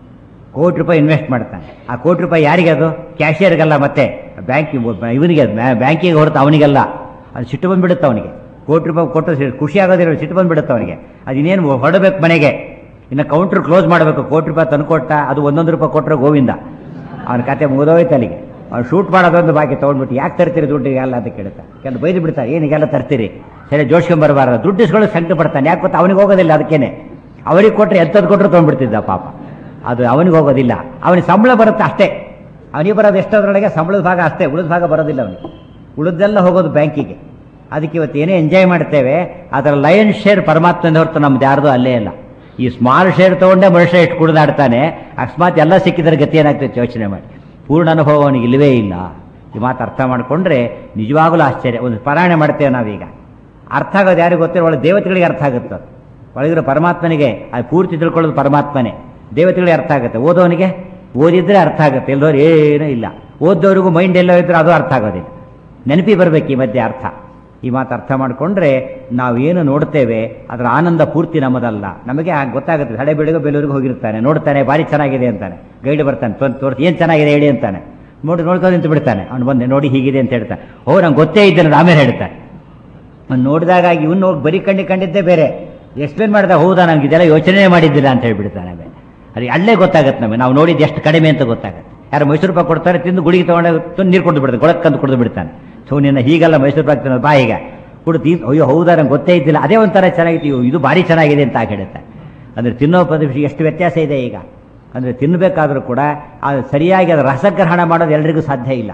ಕೋಟಿ ರೂಪಾಯಿ ಇನ್ವೆಸ್ಟ್ ಮಾಡ್ತಾನೆ ಆ ಕೋಟಿ ರೂಪಾಯಿ ಯಾರಿಗೆ ಅದು ಕ್ಯಾಶಿಯರ್ಗಲ್ಲ ಮತ್ತೆ ಬ್ಯಾಂಕ್ ಇವನಿಗೆ ಬ್ಯಾಂಕಿಗೆ ಹೊರತು ಅವನಿಗೆಲ್ಲ ಅದು ಸಿಟ್ಟು ಬಂದ್ಬಿಡುತ್ತೆ ಅವನಿಗೆ ಕೋಟಿ ರೂಪಾಯಿ ಕೊಟ್ಟು ಸಿ- ಖುಷಿ ಆಗೋದಿಲ್ಲ ಸಿಟ್ಟು ಬಂದ್ಬಿಡುತ್ತೆ ಅವನಿಗೆ ಅದು ಇನ್ನೇನು ಹೊರಡಬೇಕು ಮನೆಗೆ ಇನ್ನು ಕೌಂಟ್ರ್ ಕ್ಲೋಸ್ ಮಾಡಬೇಕು ಕೋಟಿ ರೂಪಾಯಿ ತಂದುಕೊಟ್ಟ ಅದು ಒಂದೊಂದು ರೂಪಾಯಿ ಕೊಟ್ಟರೆ ಗೋವಿಂದ ಅವನ ಕತೆ ಮುಗಿದೋಯ್ತು ಅಲ್ಲಿಗೆ ಅವ್ನು ಶೂಟ್ ಮಾಡೋದೊಂದು ಬಾಕಿ ತೊಗೊಂಡ್ಬಿಟ್ಟು ಯಾಕೆ ತರ್ತೀರಿ ದುಡ್ಡಿಗೆಲ್ಲ ಅಂತ ಕೇಳ್ತಾ ಕೆಲವು ಬೈದು ಬಿಡ್ತಾರೆ ಏನಿಗೆಲ್ಲ ತರ್ತೀರಿ ಸರಿ ಜೋಡ್ಸ್ಕೊಂಬರಬಾರ್ದು ದುಡ್ಡು ಇಸ್ಕೊಳ್ಳೋ ಸಂಕಟ ಪಡ್ತಾನೆ ಯಾಕೆ ಗೊತ್ತಾ ಅವನಿಗೆ ಹೋಗೋದಿಲ್ಲ ಅದಕ್ಕೇನೆ ಅವರಿಗೆ ಕೊಟ್ಟರೆ ಎಂಥದ್ದು ಕೊಟ್ಟರು ತೊಗೊಂಡ್ಬಿಡ್ತಿದ್ದ ಪಾಪ ಅದು ಅವನಿಗೆ ಹೋಗೋದಿಲ್ಲ ಅವನಿಗೆ ಸಂಬಳ ಬರುತ್ತೆ ಅಷ್ಟೇ ಅವನಿಗೆ ಬರೋದು ಎಷ್ಟೊದ್ರೊಳಗೆ ಸಂಬಳದ ಭಾಗ ಅಷ್ಟೇ ಉಳಿದ ಭಾಗ ಬರೋದಿಲ್ಲ ಅವನಿಗೆ ಉಳಿದೆಲ್ಲ ಹೋಗೋದು ಬ್ಯಾಂಕಿಗೆ ಅದಕ್ಕೆ ಇವತ್ತು ಏನೇ ಎಂಜಾಯ್ ಮಾಡ್ತೇವೆ ಅದರ ಲಯನ್ ಶೇರ್ ಪರಮಾತ್ಮದ ಹೊರತು ನಮ್ದು ಯಾರ್ದು ಅಲ್ಲೇ ಇಲ್ಲ ಈ ಸ್ಮಾಲ್ ಶೇರ್ ತಗೊಂಡೇ ಮನುಷ್ಯ ಎಷ್ಟು ಕುಡಿದಾಡ್ತಾನೆ ಅಕಸ್ಮಾತ್ ಎಲ್ಲ ಸಿಕ್ಕಿದ್ರೆ ಗತಿ ಏನಾಗ್ತೈತೆ ಯೋಚನೆ ಮಾಡಿ ಪೂರ್ಣ ಅನುಭವ ಅವನಿಗೆ ಇಲ್ಲವೇ ಇಲ್ಲ ಈ ಮಾತು ಅರ್ಥ ಮಾಡಿಕೊಂಡ್ರೆ ನಿಜವಾಗಲೂ ಆಶ್ಚರ್ಯ ಒಂದು ಪಾರಾಯಣ ಮಾಡ್ತೇವೆ ನಾವೀಗ ಅರ್ಥ ಆಗೋದು ಯಾರಿಗೂ ಗೊತ್ತಿರೋ ಒಳ್ಳೆ ದೇವತೆಗಳಿಗೆ ಅರ್ಥ ಆಗುತ್ತೆ ಅದು. ಒಳಗಿರೋ ಪರಮಾತ್ಮನಿಗೆ ಅದು ಪೂರ್ತಿ ತಿಳ್ಕೊಳ್ಳೋದು ಪರಮಾತ್ಮನೇ ದೇವತೆಗಳಿಗೆ ಅರ್ಥ ಆಗುತ್ತೆ ಓದೋನಿಗೆ ಓದಿದ್ರೆ ಅರ್ಥ ಆಗುತ್ತೆ ಎಲ್ಲದವ್ರು ಏನೂ ಇಲ್ಲ ಓದ್ದವ್ರಿಗೂ ಮೈಂಡ್ ಎಲ್ಲೋ ಇದ್ರೆ ಅದು ಅರ್ಥ ಆಗೋದಿಲ್ಲ ನೆನಪಿ ಬರಬೇಕು ಈ ಮಧ್ಯೆ ಅರ್ಥ ಈ ಮಾತು ಅರ್ಥ ಮಾಡಿಕೊಂಡ್ರೆ ನಾವೇನು ನೋಡ್ತೇವೆ ಅದರ ಆನಂದ ಪೂರ್ತಿ ನಮ್ಮದಲ್ಲ ನಮಗೆ ಆಗ ಗೊತ್ತಾಗುತ್ತೆ ಹಳೆ ಬೆಳಗ್ಗೆ ಬೆಳೂರಿಗೆ ಹೋಗಿರ್ತಾನೆ ನೋಡ್ತಾನೆ ಭಾರಿ ಚೆನ್ನಾಗಿದೆ ಅಂತಾನೆ ಗೈಡ್ ಬರ್ತಾನೆ ತೋರ್ ತೋರಿಸಿ ಏನು ಚೆನ್ನಾಗಿದೆ ಹೇಳಿ ಅಂತಾನೆ ನೋಡಿ ನೋಡ್ಕೊಂಡು ನಿಂತು ಬಿಡ್ತಾನೆ ಅವ್ನು ಬಂದೆ ನೋಡಿ ಹೀಗಿದೆ ಅಂತ ಹೇಳ್ತಾನೆ ಓ ನಂಗೆ ಗೊತ್ತೇ ಇದ್ದೇನೆ ಆಮೇಲೆ ಹೇಳ್ತಾನೆ ಅವ್ನು ನೋಡಿದಾಗ ಇವನು ನೋಡಿ ಬರೀ ಕಣ್ಣಿ ಕಂಡಿದ್ದೇ ಬೇರೆ ಎಕ್ಸ್ಪ್ಲೇನ್ ಮಾಡಿದಾಗ ಹೌದಾ ನಂಗೆ ಇದೆಲ್ಲ ಯೋಚನೆ ಮಾಡಿದ್ದಿಲ್ಲ ಅಂತ ಹೇಳ್ಬಿಡ್ತಾನೆ ಆಮೇಲೆ ಅದು ಅಲ್ಲೇ ಗೊತ್ತಾಗುತ್ತೆ ನಮಗೆ ನಾವು ನೋಡಿದ್ದು ಎಷ್ಟು ಕಡಿಮೆ ಅಂತ ಗೊತ್ತಾಗುತ್ತೆ ಯಾರು ಮೈಸೂರು ಪಾಕ್ ಕೊಡ್ತಾರೆ ತಿಂದು ಗುಡಿಗೆ ತೊಗೊಂಡು ನೀರು ಕೊಟ್ಟು ಬಿಡ್ತಾನೆ ಗೊಳಕ್ಕಂದು ಕುಡಿದು ಬಿಡ್ತಾನೆ ಸೊ ನಿನ್ನ ಹೀಗೆಲ್ಲ ಮೈಸೂರು ಪಾಕ್ ತಿನ್ನೋದು ಬಾ ಈಗ ಕುಡಿದು ಈ- ಅಯ್ಯೋ ಹೌದಾ ನಂಗೆ ಗೊತ್ತೇ ಇದ್ದಿಲ್ಲ ಅದೇ ಒಂಥರ ಚೆನ್ನಾಗಿತ್ತು ಇವು- ಇದು ಭಾರಿ ಚೆನ್ನಾಗಿದೆ ಅಂತ ಹೇಳುತ್ತೆ ಅಂದರೆ ತಿನ್ನೋ ಪದ್ಧತಿ ಎಷ್ಟು ವ್ಯತ್ಯಾಸ ಇದೆ ಈಗ ಅಂದರೆ ತಿನ್ನಬೇಕಾದ್ರೂ ಕೂಡ ಅದು ಸರಿಯಾಗಿ ಅದರ ರಸಗ್ರಹಣ ಮಾಡೋದು ಎಲ್ರಿಗೂ ಸಾಧ್ಯ ಇಲ್ಲ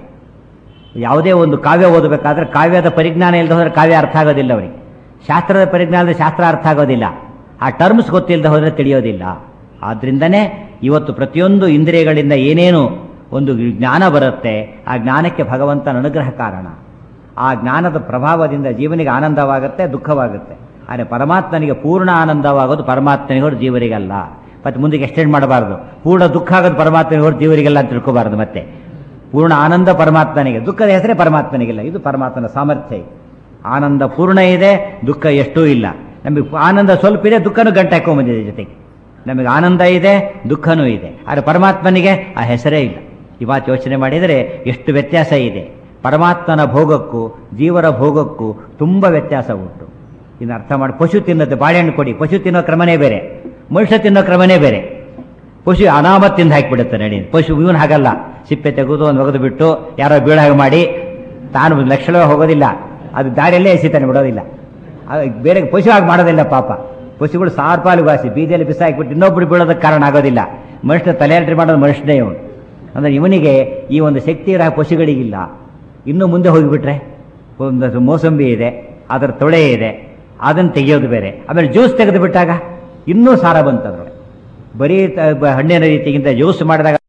ಯಾವುದೇ ಒಂದು ಕಾವ್ಯ ಓದಬೇಕಾದ್ರೆ ಕಾವ್ಯದ ಪರಿಜ್ಞಾನ ಇಲ್ಲದೆ ಹೋದರೆ ಕಾವ್ಯ ಅರ್ಥ ಆಗೋದಿಲ್ಲ ಅವರಿಗೆ ಶಾಸ್ತ್ರದ ಪರಿಜ್ಞಾನದ ಶಾಸ್ತ್ರ ಅರ್ಥ ಆಗೋದಿಲ್ಲ ಆ ಟರ್ಮ್ಸ್ ಗೊತ್ತಿಲ್ಲದೆ ಹೋದರೆ ತಿಳಿಯೋದಿಲ್ಲ ಆದ್ರಿಂದನೇ ಇವತ್ತು ಪ್ರತಿಯೊಂದು ಇಂದ್ರಿಯಗಳಿಂದ ಏನೇನು ಒಂದು ಜ್ಞಾನ ಬರುತ್ತೆ ಆ ಜ್ಞಾನಕ್ಕೆ ಭಗವಂತನ ಅನುಗ್ರಹ ಕಾರಣ ಆ ಜ್ಞಾನದ ಪ್ರಭಾವದಿಂದ ಜೀವನಿಗೆ ಆನಂದವಾಗುತ್ತೆ ದುಃಖವಾಗುತ್ತೆ ಆದರೆ ಪರಮಾತ್ಮನಿಗೆ ಪೂರ್ಣ ಆನಂದವಾಗೋದು ಪರಮಾತ್ಮನಿಗೆ ಹೊರತು ಜೀವರಿಗಲ್ಲ ಮತ್ತೆ ಮುಂದಕ್ಕೆ ಎಕ್ಸ್ಟೆಂಡ್ ಮಾಡಬಾರ್ದು ಪೂರ್ಣ ದುಃಖ ಆಗೋದು ಪರಮಾತ್ಮನಿಗೆ ಹೊರತು ಜೀವರಿಗೆಲ್ಲ ಅಂತ ತಿಳ್ಕೋಬಾರ್ದು ಮತ್ತೆ ಪೂರ್ಣ ಆನಂದ ಪರಮಾತ್ಮನಿಗೆ ದುಃಖದ ಹೆಸರೇ ಪರಮಾತ್ಮನಿಗಿಲ್ಲ ಇದು ಪರಮಾತ್ಮನ ಸಾಮರ್ಥ್ಯ ಇದು ಆನಂದ ಪೂರ್ಣ ಇದೆ ದುಃಖ ಎಷ್ಟೂ ಇಲ್ಲ ನಮಗೆ ಆನಂದ ಸ್ವಲ್ಪ ಇದೆ ದುಃಖನೂ ಗಂಟೆ ಹಾಕೊಂಬಂದಿದೆ ಜೊತೆಗೆ ನಮಗೆ ಆನಂದ ಇದೆ ದುಃಖನೂ ಇದೆ ಆದರೆ ಪರಮಾತ್ಮನಿಗೆ ಆ ಹೆಸರೇ ಇಲ್ಲ ಈ ಮಾತು ಯೋಚನೆ ಮಾಡಿದರೆ ಎಷ್ಟು ವ್ಯತ್ಯಾಸ ಇದೆ ಪರಮಾತ್ಮನ ಭೋಗಕ್ಕೂ ಜೀವರ ಭೋಗಕ್ಕೂ ತುಂಬ ವ್ಯತ್ಯಾಸ ಉಂಟು ಇನ್ನು ಅರ್ಥ ಮಾಡಿ ಪಶು ತಿನ್ನೋದು ಬಾಳೆಹಣ್ಣು ಕೊಡಿ ಪಶು ತಿನ್ನೋ ಕ್ರಮನೇ ಬೇರೆ ಮನುಷ್ಯ ತಿನ್ನೋ ಕ್ರಮನೇ ಬೇರೆ ಪಶು ಅನಾಮತ್ ತಿಂದು ಹಾಕಿಬಿಡುತ್ತೆ ನಡಿ ಪಶು ಇವನು ಹಾಗಲ್ಲ ಸಿಪ್ಪೆ ತೆಗೆದು ಒಂದು ಒಗೆದು ಬಿಟ್ಟು ಯಾರೋ ಬೀಳಾಗ ಮಾಡಿ ತಾನು ಲಕ್ಷಣ ಹೋಗೋದಿಲ್ಲ ಅದು ದಾರಿಯಲ್ಲೇ ಎಸಿತಾನೆ ಬಿಡೋದಿಲ್ಲ ಅದು ಬೇರೆ ಪಶು ಆಗಿ ಮಾಡೋದಿಲ್ಲ ಪಾಪ ಪಶುಗಳು ಸಾವಿರ ಪಾಲು ಬಾಸಿ ಬೀದಿಯಲ್ಲಿ ಬಿಸಾಕಿಬಿಟ್ಟು ಇನ್ನೊಬ್ರು ಬೀಳೋದಕ್ಕೆ ಕಾರಣ ಆಗೋದಿಲ್ಲ ಮನುಷ್ಯನ ತಲೆಯಲ್ಟ್ರಿ ಮಾಡೋದು ಮನುಷ್ಯನೇ ಇವನು ಅಂದರೆ ಇವನಿಗೆ ಈ ಒಂದು ಶಕ್ತಿ ಇರೋ ಪಶುಗಳಿಗಿಲ್ಲ ಇನ್ನು ಮುಂದೆ ಹೋಗಿಬಿಟ್ರೆ ಒಂದು ಮೋಸಂಬಿ ಇದೆ ಅದರ ತೊಳೆ ಇದೆ ಅದನ್ನು ತೆಗೆಯೋದು ಬೇರೆ ಆಮೇಲೆ ಜ್ಯೂಸ್ ತೆಗೆದು ಬಿಟ್ಟಾಗ ಇನ್ನೂ ಸಾರ ಬಂತದ್ರೊಳಗೆ ಬರೀ ತ- ಬ- ಹಣ್ಣಿನ ರೀತಿಗಿಂತ ಜ್ಯೂಸ್ ಮಾಡಿದಾಗ